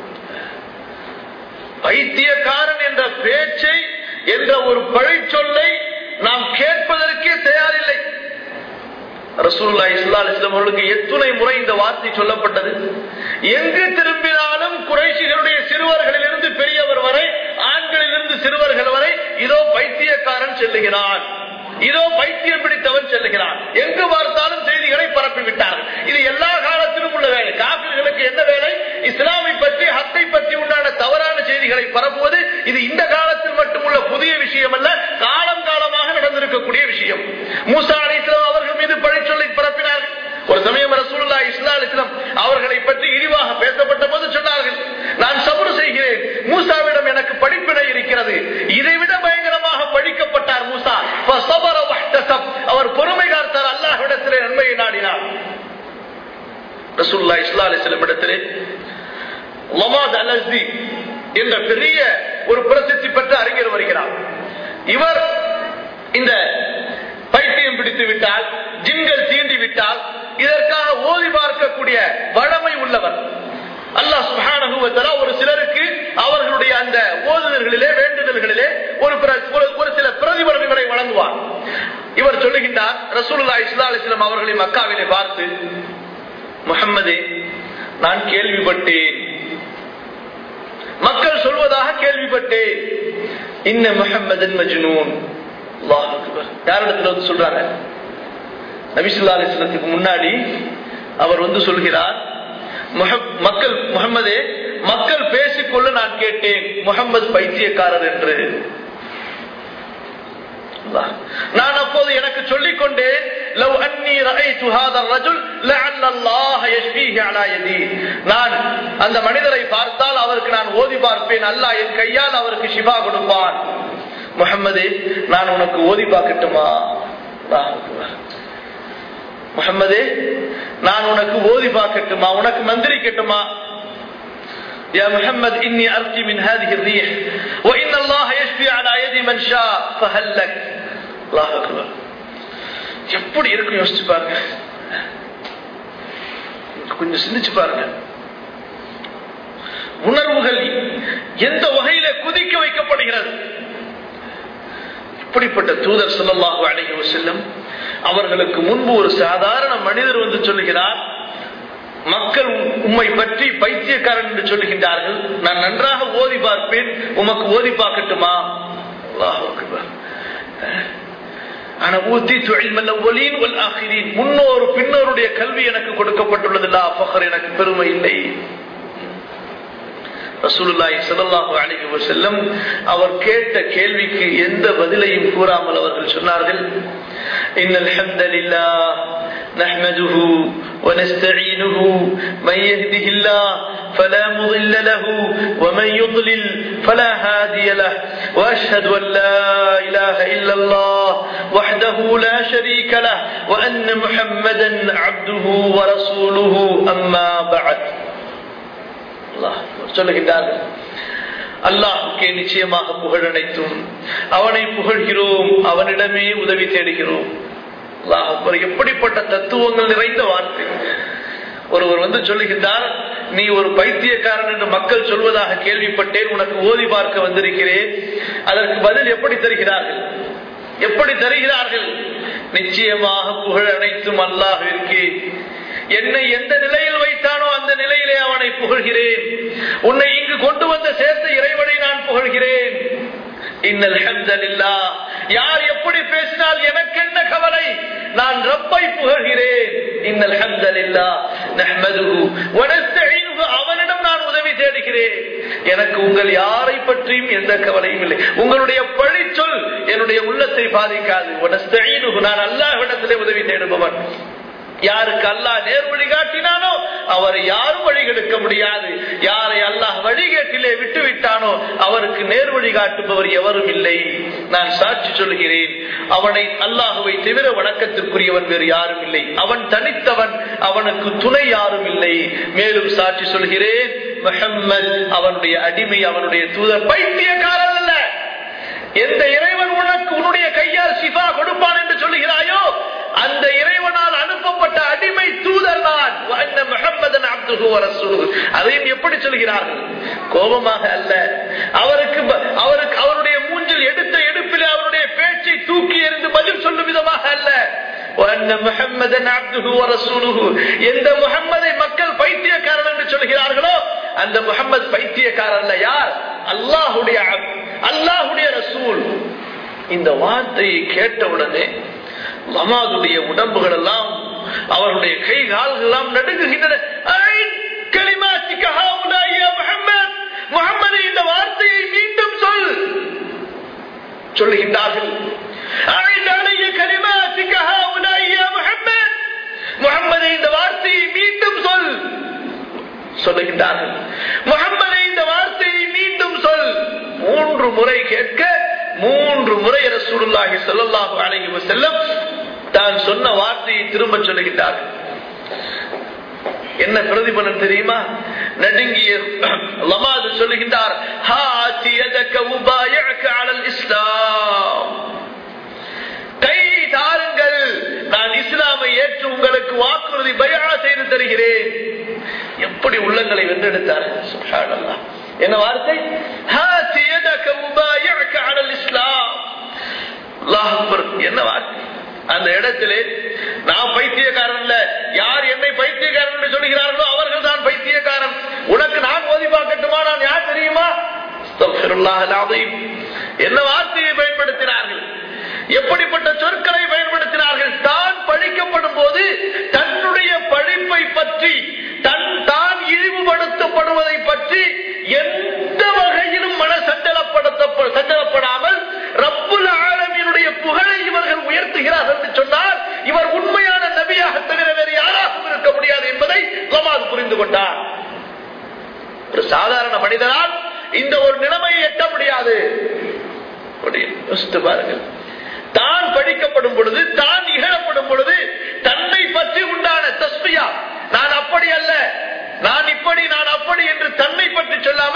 பைத்தியக்காரன் என்ற பேச்சை என்ற ஒரு பழி சொல்லை நாம் கேட்பதற்கே தயாரில்லை ரசூல்லா இஸ்லா இஸ்லாம் அவர்களுக்கு எத்துணை முறை இந்த வார்த்தை சொல்லப்பட்டது எங்கு திரும்பினாலும் குறைசிகளுடைய சிறுவர்களிலிருந்து பெரியவர் வரை ஆண்களிலிருந்து சிறுவர்கள் வரை இதோ பைத்தியக்காரன் செல்லுகிறான் இதோ பைத்தியம் பிடித்தவன் செல்லுகிறான் எங்கு பார்த்தாலும் செய்திகளை பரப்பி விட்டார்கள் இது எல்லா காலத்திலும் உள்ள வேலை காப்பிர்களுக்கு என்ன வேலை இஸ்லாமை பற்றி ஹத்தை பற்றி உண்டான தவறான செய்திகளை பரப்புவது இது இந்த காலத்தில் மட்டும் உள்ள புதிய விஷயம் அல்ல காலம் காலமாக நடந்திருக்கக்கூடிய விஷயம் மூசா அலி இஸ்லாம் அவர்கள் மீது பழிச்சொல்லை பரப்பினார்கள் ஒரு சமயம் ரசூல்லா இஸ்லா இஸ்லாம் அவர்களை பற்றி இழிவாக பேசப்பட்ட போது சொன்னார்கள் நான் சபுர் செய்கிறேன் மூசாவிடம் எனக்கு படிப்பினை இருக்கிறது இதை விட பயங்கரமாக படிக்கப்பட்டார் மூசா அவர் பொறுமை காத்தார் அல்லாஹ்விடத்திலே நன்மையை நாடினார் ரசூல்லா இஸ்லா அலிஸ்லம் இடத்திலே லமாத் அலஸ்தி என்ற பெரிய ஒரு பிரசித்தி பெற்ற அறிஞர் வருகிறார் இவர் இந்த பைத்தியம் பிடித்து விட்டால் ஜின்கள் தீண்டி விட்டால் இதற்காக ஓதி பார்க்கக்கூடிய வளமை உள்ளவர் அல்லாஹ் சுபான ஒரு சிலருக்கு அவர்களுடைய அந்த ஓதுதல்களிலே வேண்டுதல்களிலே ஒரு ஒரு சில பிரதிபலன்களை வழங்குவார் இவர் சொல்லுகின்றார் ரசூல்லா இஸ்லா அலிஸ்லாம் அவர்களை மக்காவிலே பார்த்து முகம்மதே நான் கேள்விப்பட்டேன் மக்கள் சொல்வதாக கேள்விப்பட்டேன் இன்ன முகம்மதன் மஜ்னூன் யாரிடத்துல வந்து சொல்றாங்க நபிசுல்லா அலிஸ்லத்துக்கு முன்னாடி அவர் வந்து சொல்கிறார் மக்கள் முகம்மதே மக்கள் பேசிக்கொள்ள நான் கேட்டேன் முகம்மது பைத்தியக்காரர் என்று நான் அப்போது எனக்கு சொல்லிக் கொண்டேன் லவ் அன்னி ரஐது ஹாதா الرجل لعل الله يشفيه على يدي நான் அந்த மனிதரை பார்த்தால் அவருக்கு நான் ஓதி பார்ப்பேன் அல்லாஹ் என் கையால் அவருக்கு ஷிஃபா கொடுப்பான் முகம்மதே நான் உனக்கு ஓதி பார்க்கட்டுமா முகம்மதே நான் உனக்கு ஓதி பார்க்கட்டுமா உனக்கு மந்திரிக்கட்டுமா يا محمد إني أرقي من هذه الريح وإن الله يشفي على يد من شاء فهل لك الله أكبر எப்படி இருக்கும் யோசிச்சு பாருங்க கொஞ்சம் சிந்திச்சு பாருங்க உணர்வுகள் எந்த வகையில குதிக்க வைக்கப்படுகிறது இப்படிப்பட்ட தூதர் சொல்லல்லாஹு அலைஹி செல்லும் அவர்களுக்கு முன்பு ஒரு சாதாரண மனிதர் வந்து சொல்லுகிறார் மக்கள் உம்மை பற்றி பைத்தியக்காரன் என்று சொல்லுகின்றார்கள் நான் நன்றாக ஓதி பார்ப்பேன் உமக்கு ஓதி பார்க்கட்டுமா ஆனா ஊத்தி தொழில் முன்னோரு பின்னோருடைய கல்வி எனக்கு கொடுக்கப்பட்டுள்ளது எனக்கு பெருமை இல்லை ரசூலுல்லாஹி ஸல்லல்லாஹு அலைஹி வஸல்லம் அவர் கேட்ட கேள்விக்கு எந்த பதிலையும் கூறாமல் அவர்கள் சொன்னார்கள் இன்னல் ஹம்தலில்லாஹ் نحمده ونستعينه من يهده الله فلا مضل له ومن يضلل فلا هادي له واشهد ان لا اله الا الله وحده لا شريك له وان محمدا عبده ورسوله اما بعد சொல்லுகின்றார்கள் அல்லாஹுக்கே நிச்சயமாக புகழ் அனைத்தும் அவனை புகழ்கிறோம் அவனிடமே உதவி தேடுகிறோம் எப்படிப்பட்ட தத்துவங்கள் நிறைந்த வார்த்தை ஒருவர் வந்து சொல்லுகின்றார் நீ ஒரு பைத்தியக்காரன் என்று மக்கள் சொல்வதாக கேள்விப்பட்டேன் உனக்கு ஓதி பார்க்க வந்திருக்கிறேன் அதற்கு பதில் எப்படி தருகிறார்கள் எப்படி தருகிறார்கள் நிச்சயமாக புகழ் அனைத்தும் அல்லாஹிற்கு என்னை எந்த நிலையில் வைத்தானோ அந்த நிலையிலே அவனை புகழ்கிறேன் உன்னை இங்கு கொண்டு வந்து சேர்த்த இறைவனை நான் புகழ்கிறேன் இன்னல் ஹம்தலில்லா யார் எப்படி பேசினால் எனக்கு என்ன கவலை நான் ரப்பை புகழ்கிறேன் இன்னல் ஹம்தலில்லா நஹ்மதுஹு வ நஸ்தஈனுஹு அவனிடம் நான் உதவி தேடுகிறேன் எனக்கு உங்கள் யாரை பற்றியும் எந்த கவலையும் இல்லை உங்களுடைய பழி சொல் என்னுடைய உள்ளத்தை பாதிக்காது வ நஸ்தஈனுஹு நான் அல்லாஹ்விடத்திலே உதவி தேடுபவன் யாருக்கு அல்லாஹ் நேர் வழி காட்டினானோ அவரை யாரும் வழிகெடுக்க முடியாது யாரை அல்லாஹ் வழிகேட்டிலே விட்டு விட்டானோ அவருக்கு நேர் வழி காட்டுபவர் எவரும் இல்லை நான் சாட்சி சொல்கிறேன் அவனை அல்லாஹுவை தவிர வணக்கத்திற்குரியவன் வேறு யாரும் இல்லை அவன் தனித்தவன் அவனுக்கு துணை யாரும் இல்லை மேலும் சாட்சி சொல்கிறேன் முஹம்மது அவனுடைய அடிமை அவனுடைய தூதர் பைத்தியக்காரன் அல்ல எந்த இறைவன் உனக்கு உன்னுடைய கையால் சிஃபா கொடுப்பான் என்று சொல்லுகிறாயோ அந்த இறைவனால் அனுப்பப்பட்ட அடிமை தூதர் தான் முகமதன் அப்துஹு ரசூலுஹு அதையும் எப்படி சொல்கிறார்கள் கோபமாக அல்ல அவருக்கு அவருக்கு அவருடைய மூஞ்சில் எடுத்த எடுப்பிலே அவருடைய பேச்சை தூக்கி எறிந்து பதில் சொல்லும் விதமாக அல்ல எந்த முகம்மதை மக்கள் பைத்தியக்காரன் என்று சொல்கிறார்களோ அந்த முகமது பைத்தியக்காரன் யார் அல்லாஹுடைய அல்லாஹுடைய ரசூல் இந்த வார்த்தையை கேட்டவுடனே லமாதுடைய உடம்புகள் எல்லாம் அவருடைய கை கால்கள் எல்லாம் நடுங்குகின்றன முகமது இந்த வார்த்தையை மீண்டும் சொல் சொல்லுகின்றார்கள் முகமது இந்த வார்த்தையை மீண்டும் சொல் சொல்லுகின்றார்கள் முகமது இந்த வார்த்தையை மீண்டும் சொல் மூன்று முறை கேட்க மூன்று முறை ரசூலுல்லாஹி ஸல்லல்லாஹு அலைஹி வஸல்லம் தான் சொன்ன வார்த்தையை திரும்ப சொல்லுகின்றார்கள் என்ன பிரதிபலன் தெரியுமா நடுங்கிய லமாது சொல்லுகின்றார் ஹாதி யதக உபாயக அலல் இஸ்லாம் கை தாருங்கள் நான் இஸ்லாமை ஏற்று உங்களுக்கு வாக்குறுதி பயா செய்து தருகிறேன் எப்படி உள்ளங்களை வென்றெடுத்தார்கள் சுப்ஹானல்லாஹ் என்ன வார்த்தை ஹாதி யதக உபாயக அலல் இஸ்லாம் அல்லாஹ் அக்பர் என்ன வார்த்தை அந்த இடத்திலே நான் பைத்தியக்காரன் இல்ல யார் என்னை பைத்தியக்காரன் என்று சொல்கிறார்களோ அவர்கள் தான் பைத்தியக்காரன் உனக்கு நான் ஓதி பார்க்கட்டுமா நான் யார் தெரியுமா என்ன வார்த்தையை பயன்படுத்தினார்கள் எப்படிப்பட்ட சொற்களை பயன்படுத்தினார்கள் தான் பழிக்கப்படும் போது தன்னுடைய பழிப்பை பற்றி தன் தான் இழிவுபடுத்தப்படுவதை பற்றி எந்த வகையிலும் மன சஞ்சலப்படுத்த சஞ்சலப்படாமல் ரப்புல் ஆலமியினுடைய புகழை இவர்கள் உயர்த்துகிறார்கள் என்று சொன்னால் இவர் உண்மையான நபியாக தவிர வேறு யாராகவும் இருக்க முடியாது என்பதை லமாது புரிந்து கொண்டார் ஒரு சாதாரண மனிதனால் இந்த ஒரு நிலைமையை எட்ட முடியாது யோசித்து பாருங்கள் தான் படிக்கப்படும் பொழுது தான் இகழப்படும் பொழுது தன்னை பற்றி உண்டான தஸ்மியா நான் அப்படி அல்ல நான் இப்படி நான் அப்படி என்று தன்னை பற்றி சொல்லாமல்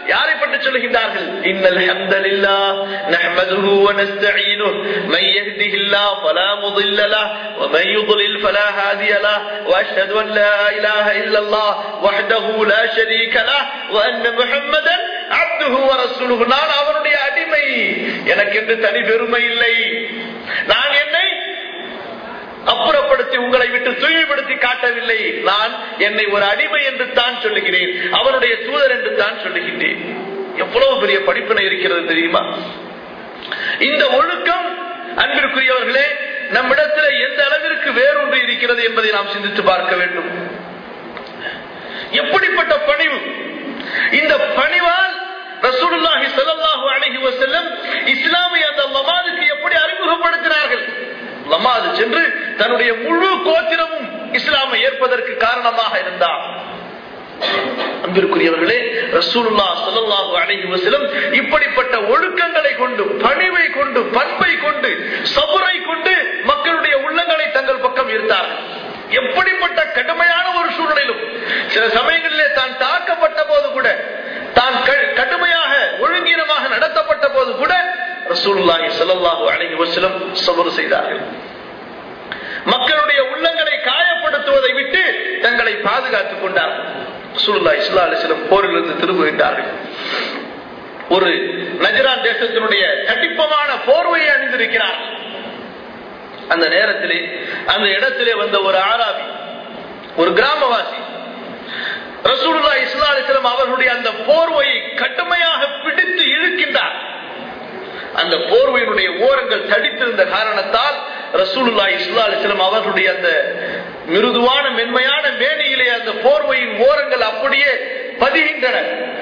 யாரை பற்றி சொல்லுகின்றார்கள் இன்னல் ஹம்தலில்லாஹ் நஹ்மதுஹு வ நஸ்தஈனுஹு من يهده الله فلا مضل له ومن يضلل فلا هادي له واشهد ان لا اله الا الله وحده لا شريك له وان محمدا عبده ورسوله நான் அவருடைய அடிமை எனக்கு என்று தனி பெருமை இல்லை நான் என்னை அப்புறப்படுத்தி உங்களை விட்டு தூய்மைப்படுத்தி காட்டவில்லை நான் என்னை ஒரு அடிமை என்று தான் சொல்லுகிறேன் அவருடைய தூதர் என்று தான் சொல்லுகின்றேன் எவ்வளவு பெரிய படிப்பினை இருக்கிறது தெரியுமா இந்த ஒழுக்கம் அன்பிற்குரியவர்களே நம்மிடத்தில் எந்த அளவிற்கு வேறொன்று இருக்கிறது என்பதை நாம் சிந்தித்து பார்க்க வேண்டும் எப்படிப்பட்ட பணிவு இந்த பணிவால் ரசூலுல்லாஹி ஸல்லல்லாஹு அலைஹி வஸல்லம் இஸ்லாமை அந்த லமாதுக்கு எப்படி அறிமுகப்படுத்தினார்கள் லமாது சென்று தன்னுடைய முழு கோத்திரமும் இஸ்லாமை ஏற்பதற்கு காரணமாக இருந்தார் அன்பிற்குரியவர்களே ரசூலுல்லா ஸல்லல்லாஹு அலைஹி வஸல்லம் இப்படிப்பட்ட ஒழுக்கங்களை கொண்டு பணிவை கொண்டு பண்பை கொண்டு சபுரை கொண்டு மக்களுடைய உள்ளங்களை தங்கள் பக்கம் ஈர்த்தார்கள் எப்படிப்பட்ட கடுமையான ஒரு சூழ்நிலையிலும் சில சமயங்களிலே தான் தாக்கப்பட்ட போது கூட தான் கடுமையாக ஒழுங்கீனமாக நடத்தப்பட்ட போது கூட ரசூலுல்லாஹி ஸல்லல்லாஹு அலைஹி வஸல்லம் சபர் செய்தார்கள் மக்களுடைய உள்ளங்களை காயப்படுத்துவதை விட்டு தங்களை பாதுகாத்துக் கொண்டார்கள் ரசூலுல்லா இஸ்லா அலிஸ்லம் போரிலிருந்து திரும்புகின்றார்கள் ஒரு நஜரான் தேசத்தினுடைய கண்டிப்பமான போர்வையை அணிந்திருக்கிறார் அந்த நேரத்திலே அந்த இடத்திலே வந்த ஒரு ஆராபி ஒரு கிராமவாசி ரசூலுல்லா இஸ்லா அலிஸ்லம் அவர்களுடைய அந்த போர்வையை கடுமையாக பிடித்து இழுக்கின்றார் அந்த போர்வையினுடைய ஓரங்கள் தடித்திருந்த காரணத்தால் ரசூலுல்லா இஸ்லா அலிஸ்லம் அவர்களுடைய அந்த மிருதுவான மென்மையான மேனியிலே அந்த போர்வையின் ஓரங்கள் அப்படியே பதிகின்றன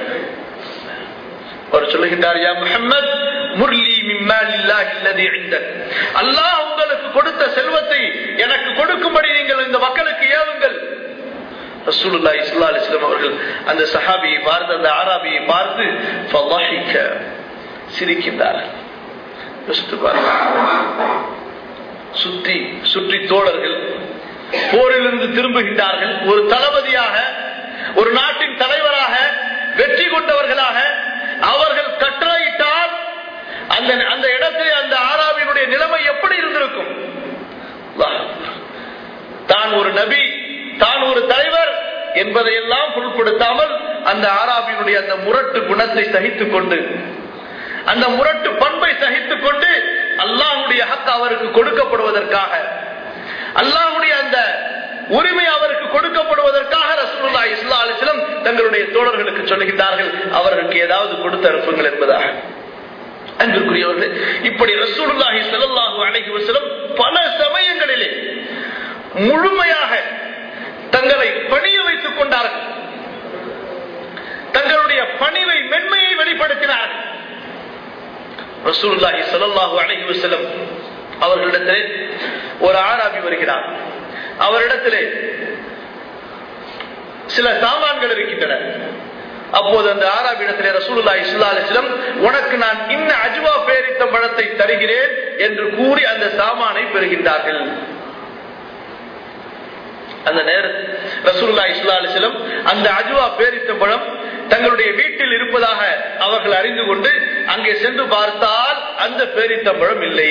அவர் சொல்லுகின்றார் யா முஹம்மத் முர்லி மிம்மாலில்லாஹி அல்லதி இந்தக் அல்லாஹ் உங்களுக்கு கொடுத்த செல்வத்தை எனக்கு கொடுக்கும்படி நீங்கள் இந்த மக்களுக்கு ஏவுங்கள் ரசூலுல்லா இஸ்லா அலிஸ்லாம் அவர்கள் அந்த சஹாபியை பார்த்து அந்த ஆராபியை பார்த்து ஃபல்லாஹிக்க சிரிக்கின்றார்கள் யோசித்து பாருங்க சுற்றி சுற்றி தோழர்கள் போரிலிருந்து திரும்புகின்றார்கள் ஒரு தளபதியாக ஒரு நாட்டின் தலைவராக வெற்றி கொண்டவர்களாக அவர்கள் கட்டளையிட்டால் அந்த அந்த இடத்தில் அந்த ஆராவினுடைய நிலைமை எப்படி இருந்திருக்கும் தான் ஒரு நபி தான் ஒரு தலைவர் என்பதையெல்லாம் பொருட்படுத்தாமல் அந்த ஆராபியினுடைய அந்த முரட்டு குணத்தை சகித்துக் கொண்டு அந்த முரட்டு பண்பை சகித்துக் கொண்டு அல்லாஹுடைய ஹக் அவருக்கு கொடுக்கப்படுவதற்காக அல்லாஹுடைய அந்த உரிமை அவருக்கு கொடுக்கப்படுவதற்காக ரசூலுல்லா இஸ்லா அலிஸ்லம் தங்களுடைய தோழர்களுக்கு சொல்லுகின்றார்கள் அவர்களுக்கு ஏதாவது கொடுத்து அனுப்புங்கள் என்பதாக அன்பிற்குரியவர்கள் இப்படி ரசூலுல்லாஹி ஸல்லல்லாஹு அலைஹி வஸல்லம் பல சமயங்களிலே முழுமையாக தங்களை பணிய வைத்துக் கொண்டார்கள் தங்களுடைய பணிவை மென்மையை வெளிப்படுத்தினார்கள் ரசூலுல்லாஹி ஸல்லல்லாஹு அலைஹி வஸல்லம் அவர்களிடத்திலே ஒரு ஆராபி வருகிறார் அவரிடத்திலே சில சாமான்கள் இருக்கின்றன அப்போது அந்த ஆறாம் இடத்திலே ரசூலுல்லா இஸ்லா அலிஸ்லம் உனக்கு நான் இன்ன அஜுவா பேரித்த பழத்தை தருகிறேன் என்று கூறி அந்த சாமானை பெறுகின்றார்கள் அந்த நேரத்தில் ரசூல்லா இஸ்லா அலிஸ்லம் அந்த அஜுவா பேரித்த பழம் தங்களுடைய வீட்டில் இருப்பதாக அவர்கள் அறிந்து கொண்டு அங்கே சென்று பார்த்தால் அந்த பேரித்தம்பழம் இல்லை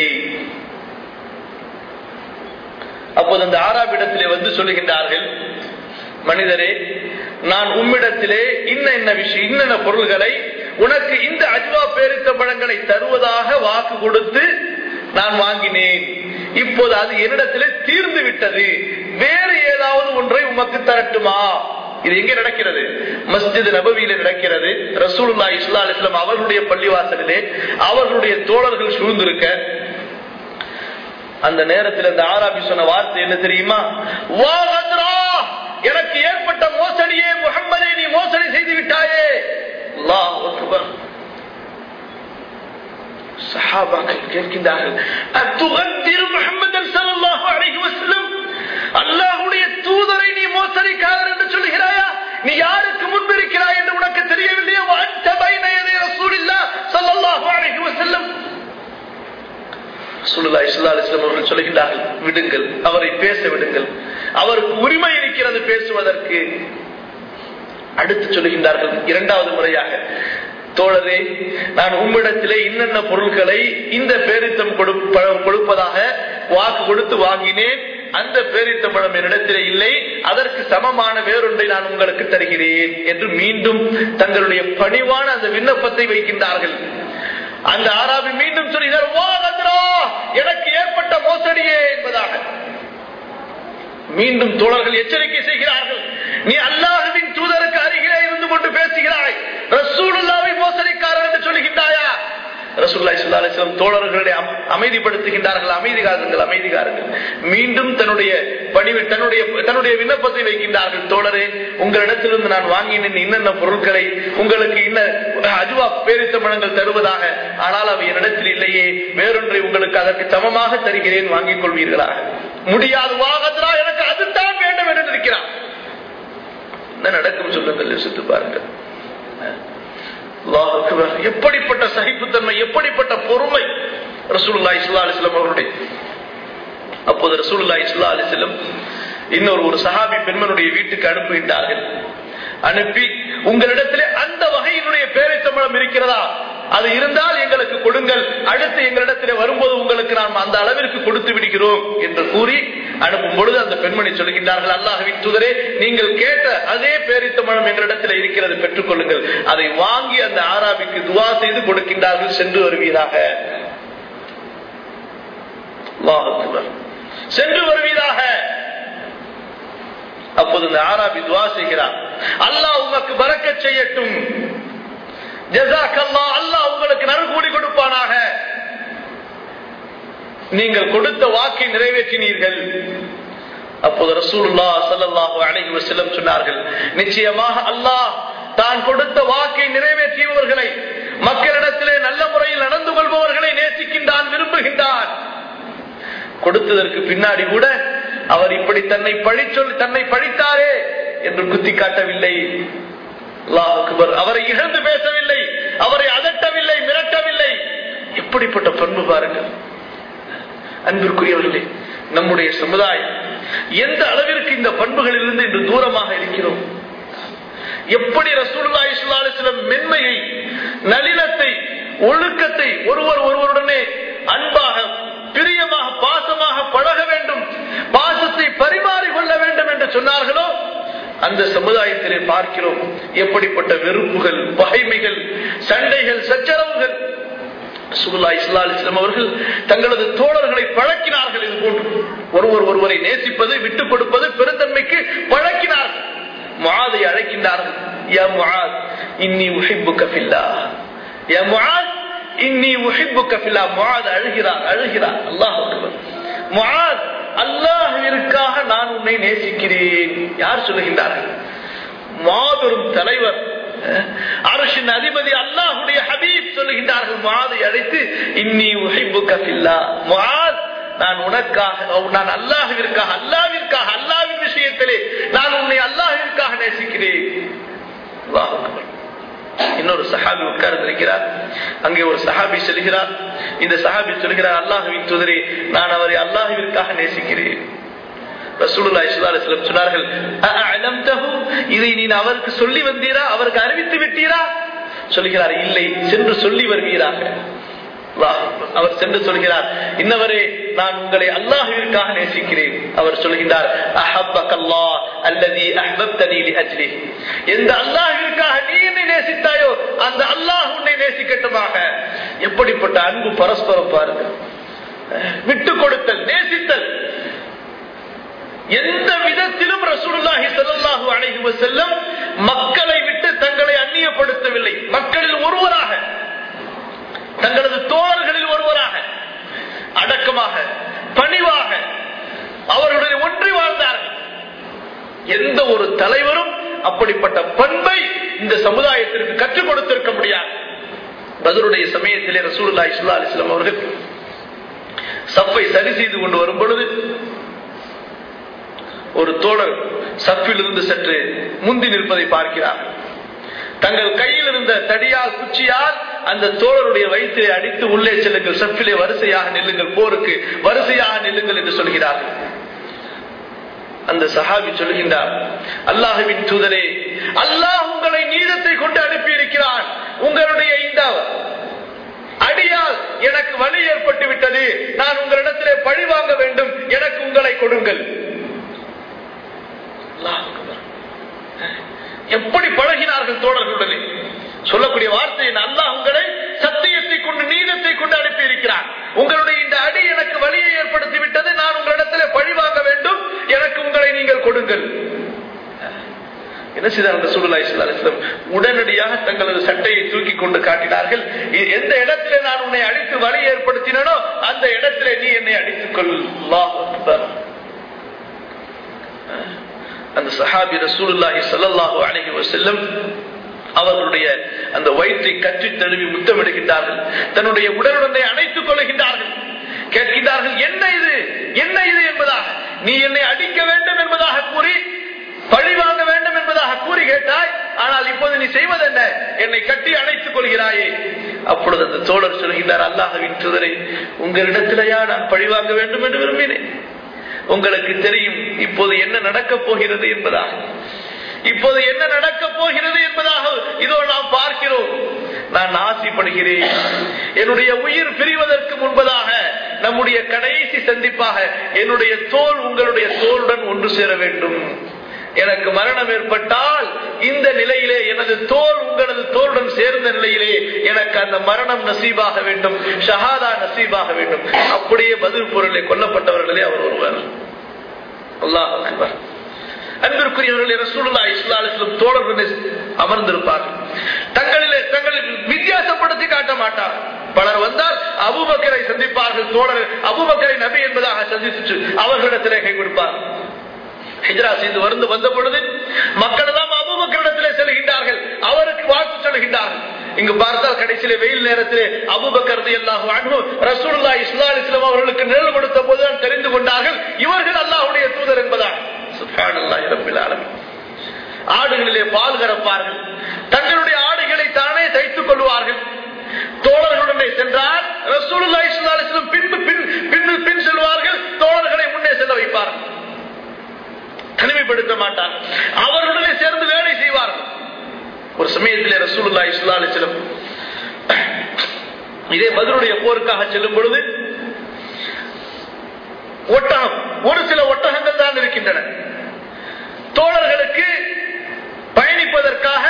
அப்போது அந்த ஆறாவிடத்திலே வந்து சொல்லுகின்றார்கள் மனிதரே நான் உம்மிடத்திலே இன்ன என்ன விஷயம் இன்னென்ன பொருள்களை உனக்கு இந்த அஜ்வா பேரித்த பழங்களை தருவதாக வாக்கு கொடுத்து நான் வாங்கினேன் இப்போது அது என்னிடத்திலே தீர்ந்து விட்டது வேறு ஏதாவது ஒன்றை உமக்கு தரட்டுமா இது எங்க நடக்கிறது மஸ்ஜித் நபவியில நடக்கிறது ரசூலுல்லா இஸ்லா அலிஸ்லாம் அவர்களுடைய பள்ளிவாசலிலே அவர்களுடைய தோழர்கள் சூழ்ந்திருக்க அந்த நேரத்தில் அந்த ஆராபி சொன்ன வார்த்தை என்ன தெரியுமா வா கத்ரா எனக்கு ஏற்பட்ட மோசடியே முகம்மதே நீ மோசடி செய்து விட்டாயே அல்லாஹ் அக்பர் சஹாபாக்கள் கேட்கின்றார்கள் அத்துகத்திரு முகமது ஸல்லல்லாஹு அலைஹி வஸல்லம் அல்லாஹ்வுடைய தூதரை நீ மோசடிக்காரர் என்று சொல்கிறாயா நீ யாருக்கு முன்பிருக்கிறாய் என்று உனக்கு தெரியவில்லையா வஅன்த பைன யதை ரசூலில்லாஹ் ஸல்லல்லாஹு அலைஹி வஸல்லம் ரசூலுல்லாஹி ஸல்லல்லாஹு அலைஹி வஸல்லம் அவர்கள் சொல்கிறார்கள் விடுங்கள் அவரை பேச விடுங்கள் அவருக்கு உரிமை இருக்கிறது பேசுவதற்கு அடுத்து சொல்லுகின்றார்கள் இரண்டாவது முறையாக தோழரே நான் உம்மிடத்திலே இன்னென்ன பொருட்களை இந்த பேரித்தம் கொடுப்ப- கொடுப்பதாக வாக்கு கொடுத்து வாங்கினேன் அந்த பேரித்தம்பழம் என்னிடத்திலே இல்லை அதற்கு சமமான வேறொன்றை நான் உங்களுக்கு தருகிறேன் என்று மீண்டும் தங்களுடைய பணிவான அந்த விண்ணப்பத்தை வைக்கின்றார்கள் அந்த ஆராபி மீண்டும் சொல்கிறார் "வா கத்ரா, எனக்கு ஏற்பட்ட மோசடியே என்பதாக மீண்டும் தோழர்கள் எச்சரிக்கை செய்கிறார்கள் நீ அல்லாஹுவின் தூதருக்கு அருகிலே இருந்து கொண்டு பேசுகிறாய் ரசூலுல்லாவை மோசடிக்காரர் என்று சொல்லுகின்றாயா ரசூலுல்லாஹி ஸல்லல்லாஹு அலைஹி வஸல்லம் தோழர்களை அம்- அமைதிப்படுத்துகின்றார்கள் அமைதிகாருங்கள் அமைதிகாருங்கள் மீண்டும் தன்னுடைய பணிவை தன்னுடைய தன்னுடைய விண்ணப்பத்தை வைக்கின்றார்கள் தோழரே உங்களிடத்திலிருந்து நான் வாங்கினேன் இன்னென்ன பொருட்களை உங்களுக்கு இன்ன அஜுவா பேரித்த மனங்கள் தருவதாக ஆனால் அவை என்னிடத்தில் இல்லையே வேறொன்றை உங்களுக்கு அதற்கு சமமாக தருகிறேன் வாங்கிக் கொள்வீர்களா முடியாது வாகத்ரா எனக்கு அதுதான் வேண்டும் என்று இருக்கிறான் என்ன நடக்கும் சொல்லுங்கள் யோசித்து பாருங்கள் அல்லாஹ் அக்பர். எப்படிப்பட்ட சகிப்புத்தன்மை எப்படிப்பட்ட பொறுமை ரசூலுல்லாஹி ஸல்லல்லாஹு அலைஹி வஸல்லம் அவருடைய அப்போது ரசூலுல்லாஹி ஸல்லல்லாஹு அலைஹி வஸல்லம் இன்னொரு ஒரு சஹாபி பெண்மனுடைய வீட்டுக்கு அனுப்புகின்றார்கள் அனுப்பி உங்களிடத்திலே அந்த வகையினுடைய பேரைத்தமிழம் இருக்கிறதா அது இருந்தால் எங்களுக்கு கொடுங்கள் அடுத்து எங்களிடத்திலே வரும்போது உங்களுக்கு நாம் அந்த அளவிற்கு கொடுத்து விடுகிறோம் என்று கூறி அனுப்பும் பொழுது அந்த பெண்மணி சொல்கின்றார்கள் அல்லாஹ்வின் தூதரே நீங்கள் கேட்ட அதே பேரித்தமிழம் எங்களிடத்தில் இருக்கிறது பெற்றுக் கொள்ளுங்கள் அதை வாங்கி அந்த ஆராபிக்கு துவா செய்து கொடுக்கின்றார்கள் சென்று வருவீராக அல்லாஹ் அக்பர். சென்று வருவீராக அப்போது இந்த ஆராபி துவா செய்கிறார் அல்லாஹ் உமக்கு பறக்க செய்யட்டும் ஜஸாக்கல்லாஹ் அல்லாஹ் உங்களுக்கு நறுகூடி கொடுப்பானாக நீங்கள் கொடுத்த வாக்கை நிறைவேற்றினீர்கள் அப்போது ரசூலுல்லாஹ் ஸல்லல்லாஹு அலைஹி வஸல்லம் சொன்னார்கள் நிச்சயமாக அல்லாஹ் தான் கொடுத்த வாக்கை நிறைவேற்றியவர்களை மக்களிடத்திலே நல்ல முறையில் நடந்து கொள்பவர்களை நேசிக்கின்றான் விரும்புகின்றான் கொடுத்ததற்கு பின்னாடி கூட அவர் இப்படி தன்னை பழிச்சொல் தன்னை பழித்தாரே என்று குத்தி காட்டவில்லை அல்லாஹ் அக்பர். அவரை இழந்து பேசவில்லை அவரை அதட்டவில்லை மிரட்டவில்லை எப்படிப்பட்ட பண்பு பாருங்கள் அன்பிற்குரியவர்களே நம்முடைய சமுதாயம் எந்த அளவிற்கு இந்த பண்புகளிலிருந்து இன்று தூரமாக இருக்கிறோம் எப்படி ரசூலுல்லாஹி ஸல்லல்லாஹு அலைஹி வஸல்லம் மென்மையை நளினத்தை ஒழுக்கத்தை ஒருவர் ஒருவருடனே அன்பாக பிரியமாக பாசமாக பழக வேண்டும் பாசத்தை பரிமாறிக் கொள்ள வேண்டும் என்று சொன்னார்களோ அந்த சமுதாயத்திலே பார்க்கிறோம் எப்படிப்பட்ட வெறுப்புகள் பகைமைகள் சண்டைகள் சச்சரவுகள் ரசூலுல்லாஹி ஸல்லல்லாஹு அலைஹி வஸல்லம் அவர்கள் தங்களது தோழர்களை பழக்கினார்கள் இது போன்று ஒருவர் ஒருவரை நேசிப்பது விட்டுக் கொடுப்பது பெருந்தன்மைக்கு பழக்கினார்கள் முஆதை அழைக்கின்றார்கள் யா முஆத் இன்னி உஹிப்புக ஃபில்லாஹ் யா முஆத் இன்னி உஹிப்புக ஃபில்லாஹ் முஆத் அழுகிறார் அழுகிறார் அல்லாஹ் அக்பர் முஆத் அல்லாஹ்விற்காக நான் உன்னை நேசிக்கிறேன் யார் சொல்லுகின்றார்கள் மாபெரும் தலைவர் அரசின் அதிபதி அல்லாஹுடைய ஹபீப் சொல்லுகின்றார்கள் முஆதை அழைத்து இன்னி உஹிப்புக ஃபில்லாஹ் முஆத் நான் உனக்காக நான் அல்லாஹ்விற்காக அல்லாஹ்விற்காக அல்லாஹ்வின் விஷயத்திலே நான் உன்னை அல்லாஹ்விற்காக நேசிக்கிறேன் அல்லாஹ் அக்பர். இன்னொரு சஹாபி உட்கார்ந்திருக்கிறார் அங்கே ஒரு சஹாபி செல்கிறார் இந்த சஹாபி சொல்கிறார் அல்லாஹுவின் தூதரே நான் அவரை அல்லாஹுவிற்காக நேசிக்கிறேன் ரசூலுல்லாஹி ஸல்லல்லாஹு அலைஹி வஸல்லம் சொன்னார்கள் அஅலம்தஹு இதை நீ அவருக்கு சொல்லி வந்தீரா அவருக்கு அறிவித்து விட்டீரா சொல்கிறார் இல்லை சென்று சொல்லி வருவீராக அல்லாஹ் அக்பர். அவர் சென்று சொல்கிறார் இன்னவரே நான் உங்களை அல்லாஹ்விற்காக நேசிக்கிறேன் அவர் சொல்கின்றார் அஹப்பக்கல்லாஹ் அல்லதி அஹ்பப்தனி லிஅஜ்லி எந்த அல்லாஹ்விற்காக நீ என்னை நேசித்தாயோ அந்த அல்லாஹ் உன்னை நேசிக்கட்டுமாக எப்படிப்பட்ட அன்பு பரஸ்பரம் பாருங்க விட்டு கொடுத்தல் நேசித்தல் எந்த விதத்திலும் ரசூலுல்லாஹி ஸல்லல்லாஹு அலைஹி வஸல்லம் மக்களை விட்டு தங்களை அந்நியப்படுத்தவில்லை மக்களில் ஒருவராக தங்களது தோழர்களில் ஒருவராக அடக்கமாக பணிவாக அவர்களுடைய ஒன்றி வாழ்ந்தார்கள் எந்த ஒரு தலைவரும் அப்படிப்பட்ட பண்பை இந்த சமுதாயத்திற்கு கற்றுக் கொடுத்திருக்க முடியாது பதிலுடைய சமயத்திலே ரசூலுல்லாஹி ஸல்லல்லாஹு அலைஹி வஸல்லம் அவர்கள் சப்பை சரி செய்து கொண்டு வரும் பொழுது ஒரு தோழர் சப்பில் இருந்து சற்று முந்தி நிற்பதை பார்க்கிறார் தங்கள் கையில் இருந்த தடியால் குச்சியால் அந்த தோழருடைய வயிற்றை அடித்து உள்ளே செல்லுங்கள் சப்பிலே வரிசையாக நில்லுங்கள் போருக்கு வரிசையாக நில்லுங்கள் என்று சொல்கிறார்கள் அந்த சஹாபி சொல்கின்றார் அல்லாஹுவின் தூதரே அல்லாஹ் உங்களை நீதத்தை கொண்டு அனுப்பி இருக்கிறான் உங்களுடைய செய்தார் ரசூலுல்லாஹி ஸல்லல்லாஹு அலைஹி வஸல்லம் உடனடியாக தங்களது சட்டையை தூக்கி கொண்டு காட்டினார்கள் "எ- எந்த இடத்திலே நான் உன்னை அடித்து வழி ஏற்படுத்தினோ அந்த இடத்திலே நீ என்னை அடித்துக் கொள் அல்லாஹ் அக்பர் அந்த சஹாபி ரசூலுல்லாஹி ஸல்லல்லாஹு அலைஹி வஸல்லம் அவர்களுடைய அந்த வயிற்றை கற்றி தழுவி முத்தமிடுகின்றார்கள் தன்னுடைய உடலுடனே அணைத்துக் கொள்கின்றார்கள் கேட்கின்றார்கள் என்ன இது என்ன இது என்பதாக நீ என்னை அடிக்க வேண்டும் என்பதாக கூறி பழி வாங்க வேண்டும் என்பதாக கூறி கேட்டாய் ஆனால் இப்போது நீ செய்வது என்ன என்னை கட்டி அணைத்துக் கொள்கிறாயே அப்பொழுது அந்த தோழர் சொல்கின்றார் அல்லாஹ்வின் தூதரை உங்களிடத்திலேயா நான் பழி வாங்க வேண்டும் என்று விரும்பினேன் உங்களுக்கு தெரியும் இப்போது என்ன நடக்கப் போகிறது என்பதாக இப்போது என்ன நடக்கப் போகிறது என்பதாக இதோ நாம் பார்க்கிறோம் நான் ஆசைப்படுகிறேன் என்னுடைய உயிர் பிரிவதற்கு முன்பதாக நம்முடைய கடைசி சந்திப்பாக என்னுடைய தோல் உங்களுடைய தோளுடன் ஒன்று சேர வேண்டும் எனக்கு மரணம் ஏற்பட்டால் இந்த நிலையிலே எனது தோல் உங்களது தோளுடன் சேர்ந்த நிலையிலே எனக்கு அந்த மரணம் நசீபாக வேண்டும் ஷஹாதா நசீபாக வேண்டும் அப்படியே பதில் பொருளை கொல்லப்பட்டவர்களே அவர் ஒருவர் அல்லாஹ் அக்பர் அன்பிற்குரியவர்களே ரசூலுல்லாஹி ஸல்லல்லாஹு அலைஹி வஸல்லம் தோழர்கள் அமர்ந்திருப்பார்கள் தங்களிலே தங்களை வித்தியாசப்படுத்தி காட்ட மாட்டார் பலர் வந்தால் அபூபக்கரை சந்திப்பார்கள் தோழர் அபூபக்கரை நபி என்பதாக சந்தித்து அவர்களிடத்திலே கை கொடுப்பார் ஹிஜ்ரா செய்து வந்து வந்த பொழுது மக்கள் எல்லாம் அபூபக்கரிடத்திலே செல்கின்றார்கள் அவருக்கு வாழ்த்து சொல்கின்றார்கள் இங்கு பார்த்தால் கடைசியிலே வெயில் நேரத்திலே அபூபக்கர் ரலியல்லாஹு அன்ஹு ரசூலுல்லாஹி ஸல்லல்லாஹு அலைஹி வஸல்லம் அவர்களுக்கு நிழல் கொடுத்த போதுதான் தெரிந்து கொண்டார்கள் இவர்கள் அல்லாஹ்வுடைய தூதர் என்பதாக சுப்ஹானல்லாஹி ரப்பில் ஆலமீன் ஆடுகளிலே பால் கறப்பார்கள் தங்களுடைய ஆடுகளை தானே தைத்துக் கொள்வார்கள் தோழர்களுடனே சென்றால் ரசூலுல்லாஹி ஸல்லல்லாஹு அலைஹி வஸல்லம் பின்பு பின் பின் பின் செல்வார்கள் தோழர்களை முன்னே செல்ல வைப்பார்கள் தனிமைப்படுத்த மாட்டார் அவர்களுடனே சேர்ந்து வேலை செய்வார்கள் ஒரு சமயத்திலே ரசூலுல்லாஹி ஸல்லல்லாஹு அலைஹி வஸல்லம் இதே பதிலுடைய போருக்காக செல்லும் பொழுது ஒட்டகம் ஒரு சில ஒட்டகங்கள் தான் இருக்கின்றன தோழர்களுக்கு பயணிப்பதற்காக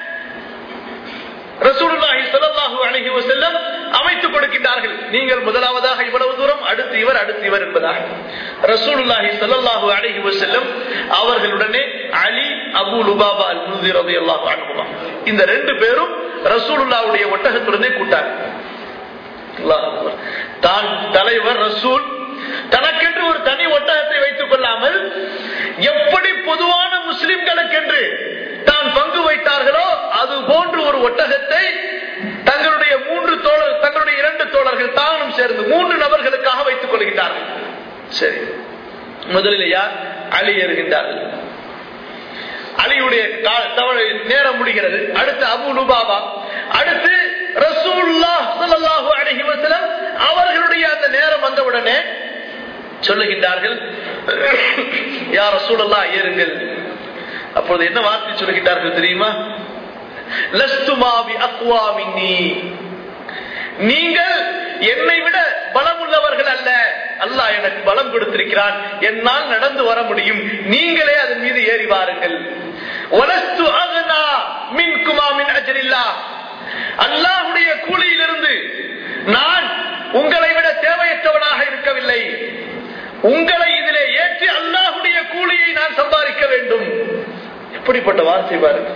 ரசூலுல்லாஹி ஸல்லல்லாஹு அலைஹி வஸல்லம் அமைத்துக் கொடுக்கின்றார்கள் நீங்கள் முதலாவதாக இவ்வளவு தூரம் அடுத்து இவர் அடுத்து இவர் என்பதாக ரசூலுல்லாஹி ஸல்லல்லாஹு அலைஹி வஸல்லம் அவர்களுடனே அலி அபூ லுபாபா அல் முன்திர் ரலியல்லாஹு அன்ஹுமா இந்த ரெண்டு பேரும் ரசூலுல்லாஹ்வுடைய ஒட்டகத்துடனே கூட்டாங்க அல்லாஹ் அக்பர். தான் தலைவர் ரசூல் தனக்கென்று ஒரு தனி ஒட்டகத்தை வைத்துக் கொள்ளாமல் எப்படி பொதுவான முஸ்லிம்களுக்கென்று தான் பங்கு வைத்தார்களோ அது போன்று ஒரு ஒட்டகத்தை தங்களுடைய மூன்று தோழர் தங்களுடைய இரண்டு தோழர்கள் தானும் சேர்ந்து மூன்று நபர்களுக்காக வைத்துக் கொள்கின்றார்கள் சரி முதலில் யார் அலி ஏறுகின்றார்கள் அலியுடைய கா- தவணை நேரம் முடிகிறது அடுத்து அபு லுபாபா அடுத்து ரசூலுல்லாஹ் ஸல்லல்லாஹு அலைஹி வஸல்லம் அவர்களுடைய அந்த நேரம் வந்தவுடனே சொல்லுகின்றார்கள் யா ரசூலுல்லாஹ் ஏறுங்கள் அப்பொழுது என்ன வார்த்தை சொல்லுகின்றார்கள் தெரியுமா லஸ்துமா பி அக்வா மின்னி நீங்கள் என்னை விட பலம் உள்ளவர்கள் அல்ல அல்லாஹ் எனக்கு பலம் கொடுத்திருக்கிறான் என்னால் நடந்து வர முடியும் நீங்களே அதன் மீது ஏறி வாருங்கள் ஒலஸ்து அகனா மின்குமா மின் அஜரில்லா அல்லாஹ்வுடைய கூலியிலிருந்து நான் உங்களை விட தேவையற்றவனாக இருக்கவில்லை உங்களை இதிலே ஏற்றி அல்லாஹ்வுடைய கூலியை நான் சம்பாதிக்க வேண்டும் எப்படிப்பட்ட வார்த்தை பாருங்கள்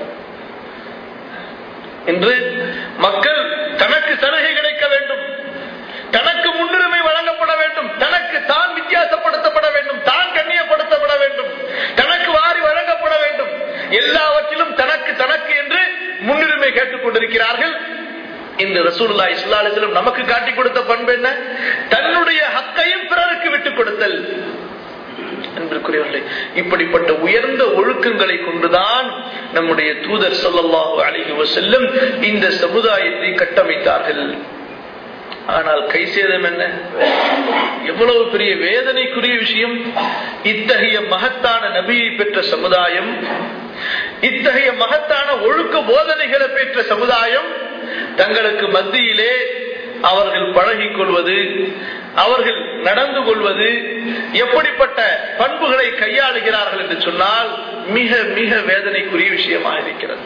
இன்று மக்கள் தனக்கு சலுகை கிடைக்க வேண்டும் தனக்கு முன்னுரிமை வழங்கப்பட வேண்டும் தனக்கு தான் வித்தியாசப்படுத்தப்பட வேண்டும் தான் கண்ணியப்படுத்தப்பட வேண்டும் தனக்கு வாரி வழங்கப்பட வேண்டும் எல்லாவற்றிலும் தனக்கு தனக்கு என்று முன்னுரிமை கேட்டுக் கொண்டிருக்கிறார்கள் இந்த ரசூலுல்லாஹி ஸல்லல்லாஹு அலைஹி வஸல்லம் நமக்கு காட்டிக் கொடுத்த பண்பு என்ன தன்னுடைய ஹக்கையும் பிறருக்கு விட்டுக் கொடுத்தல் அன்பிற்குரியவர்களே இப்படிப்பட்ட உயர்ந்த ஒழுக்கங்களை கொண்டுதான் நம்முடைய தூதர் ஸல்லல்லாஹு அலைஹி வஸல்லம் இந்த சமுதாயத்தை கட்டமைத்தார்கள் ஆனால் கை சேதம் என்ன எவ்வளவு பெரிய வேதனைக்குரிய விஷயம் இத்தகைய மகத்தான நபியை பெற்ற சமுதாயம் இத்தகைய மகத்தான ஒழுக்க போதனைகளை பெற்ற சமுதாயம் தங்களுக்கு மத்தியிலே அவர்கள் பழகிக் கொள்வது அவர்கள் நடந்து கொள்வது எப்படிப்பட்ட பண்புகளை கையாளுகிறார்கள் என்று சொன்னால் மிக மிக வேதனைக்குரிய விஷயமாக இருக்கிறது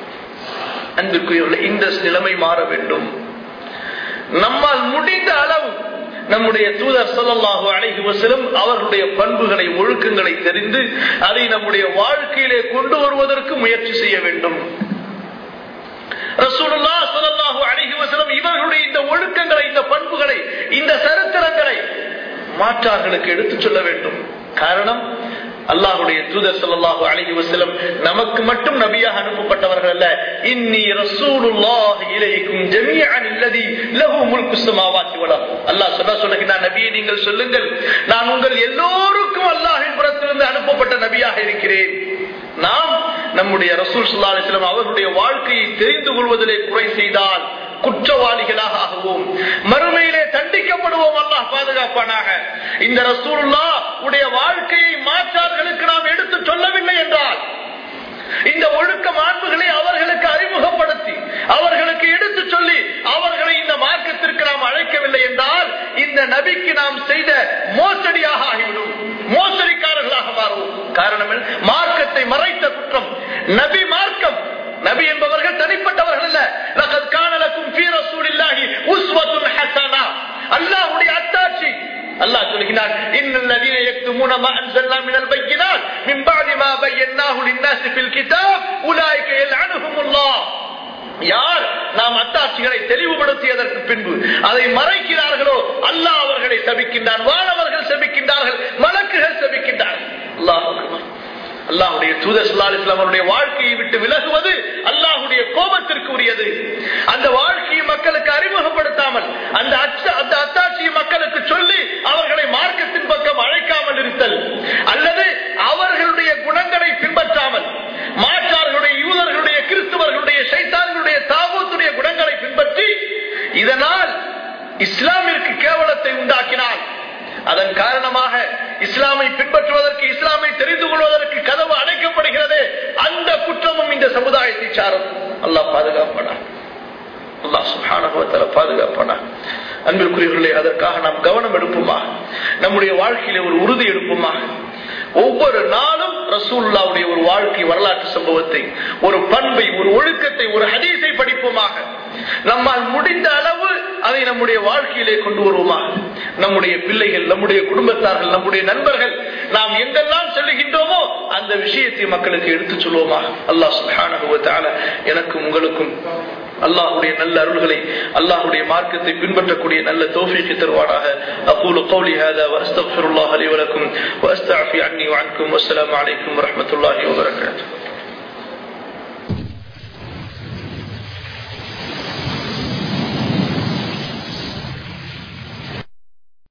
அன்பிற்குரியவர்களே இந்த நிலைமை மாற வேண்டும் நம்மால் முடிந்த அளவு நம்முடைய தூதர் சொல்லல்லாஹு அழகி வசலம் அவர்களுடைய பண்புகளை ஒழுக்கங்களை தெரிந்து அதை நம்முடைய வாழ்க்கையிலே கொண்டு வருவதற்கு முயற்சி செய்ய வேண்டும் ரசூலுல்லா ஸல்லல்லாஹு அலைஹி வஸல்லம் இவர்களுடைய இந்த ஒழுக்கங்களை இந்த பண்புகளை இந்த சரித்திரங்களை மாற்றார்களுக்கு எடுத்துச் சொல்ல வேண்டும் காரணம் அல்லாஹுடைய தூதர் ஸல்லல்லாஹு அலைஹி வஸல்லம் நமக்கு மட்டும் நபியாக அனுப்பப்பட்டவர்கள் அல்ல இன்னி ரசூலுல்லாஹி இலைக்கும் ஜமீஅன் அல்லதி லஹு முல்கு ஸமாவாத்தி வல் அர்த் அல்லாஹ் சொல்ல சொல்லுகிறார் நபியே நீங்கள் சொல்லுங்கள் நான் உங்கள் எல்லோருக்கும் அல்லாஹ்வின் புறத்திலிருந்து அனுப்பப்பட்ட நபியாக இருக்கிறேன் நாம் நம்முடைய ரசூல் ஸல்லல்லாஹு அலைஹி வஸல்லம் அவர்களுடைய வாழ்க்கையை தெரிந்து கொள்வதிலே குறை செய்தால் குற்றவாளிகளாக ஆகுவோம் மறுமையிலே தண்டிக்கப்படுவோம் அல்லாஹ் பாதுகாப்பானாக இந்த ரசூலுல்லா உடைய வாழ்க்கையை மாற்றார்களுக்கு நாம் எடுத்து சொல்லவில்லை என்றால் இந்த ஒழுக்க மாண்புகளை அவர்களுக்கு அறிமுகப்படுத்தி அவர்களுக்கு எடுத்து சொல்லி அவர்களை இந்த மார்க்கத்திற்கு நாம் அழைக்கவில்லை என்றால் இந்த நபிக்கு நாம் செய்த மோசடியாக ஆகிவிடும் மோசடிக்காரர்களாக மாறுவோம் காரணம் மார்க்கத்தை மறைத்த குற்றம் நபி மார்க்கம் நபி என்பவர்கள் தனிப்பட்டவர்கள் அல்ல லகத் கானலக்கும் ஃபீ ரசூலில்லாஹி உஸ்வத்துன் ஹஸனா அல்லாஹ்வுடைய அத்தாட்சி அல்லாஹ் சொல்கிறார் இன்னல் லதீன யக்துமூன மா அன்ஸல்னா மினல் பையினாத் மின் பஅதி மா பையன்னாஹு லின்-நாஸி ஃபில் கிதாப் உலாயிக யல்அனுஹுமுல்லாஹ் யார் நாம் அத்தாட்சிகளை தெளிவுபடுத்தியதற்கு பின்பு அதை மறைக்கிறார்களோ அல்லாஹ் அவர்களை சபிக்கின்றான் வானவர்கள் சபிக்கின்றார்கள் மலக்குகள் சபிக்கின்றார்கள் அல்லாஹ் அல்லாஹுடைய தூதர் சல்லா இஸ்லாம் அவருடைய வாழ்க்கையை விட்டு விலகுவது அல்லாஹுடைய கோபத்திற்கு உரியது அந்த வாழ்க்கையை மக்களுக்கு அறிமுகப்படுத்தாமல் அந்த அந்த அத்தாட்சியை மக்களுக்கு சொல்லி அவர்களை மார்க்கத்தின் பக்கம் அழைக்காமல் இருத்தல் அல்லது அவர்களுடைய குணங்களை பின்பற்றாமல் மாற்றார்களுடைய யூதர்களுடைய கிறிஸ்தவர்களுடைய சைத்தான்களுடைய தாபூத்துடைய குணங்களை பின்பற்றி இதனால் இஸ்லாமிற்கு கேவலத்தை உண்டாக்கினால் அதன் காரணமாக இஸ்லாமை பின்பற்றுவதற்கு இஸ்லாமை தெரிந்து கொள்வதற்கு கதவு அடைக்கப்படுகிறது அந்த குற்றமும் இந்த சமுதாயத்தை சாரும் அல்லாஹ் பாதுகாப்பானா அல்லாஹ் சுஹானகவத்தால பாதுகாப்பானா அன்பிற்குரியவர்களே அதற்காக நாம் கவனம் எடுப்போமா நம்முடைய வாழ்க்கையில ஒரு உறுதி எடுப்போமா ஒவ்வொரு நாளும் ரசூல்லாவுடைய ஒரு வாழ்க்கை வரலாற்று சம்பவத்தை ஒரு பண்பை ஒரு ஒழுக்கத்தை ஒரு ஹதீஸை படிப்போமாக நம்மால் முடிந்த அளவு அதை நம்முடைய வாழ்க்கையிலே கொண்டு வருவோமாக நம்முடைய பிள்ளைகள் நம்முடைய குடும்பத்தார்கள் நம்முடைய நண்பர்கள் நாம் எங்கெல்லாம் செல்லுகின்றோமோ அந்த விஷயத்தை மக்களுக்கு எடுத்து சொல்வோமா அல்லாஹ் சுஹானகுவத்தால எனக்கும் உங்களுக்கும் அல்லாஹுடைய நல்ல அருள்களை அல்லாஹுடைய மார்க்கத்தை பின்பற்றக்கூடிய நல்ல தோஃபிக்கு தருவானாக أقول قولي هذا وأستغفر الله لي ولكم وأستعفي عني وعنكم والسلام عليكم ورحمة الله وبركاته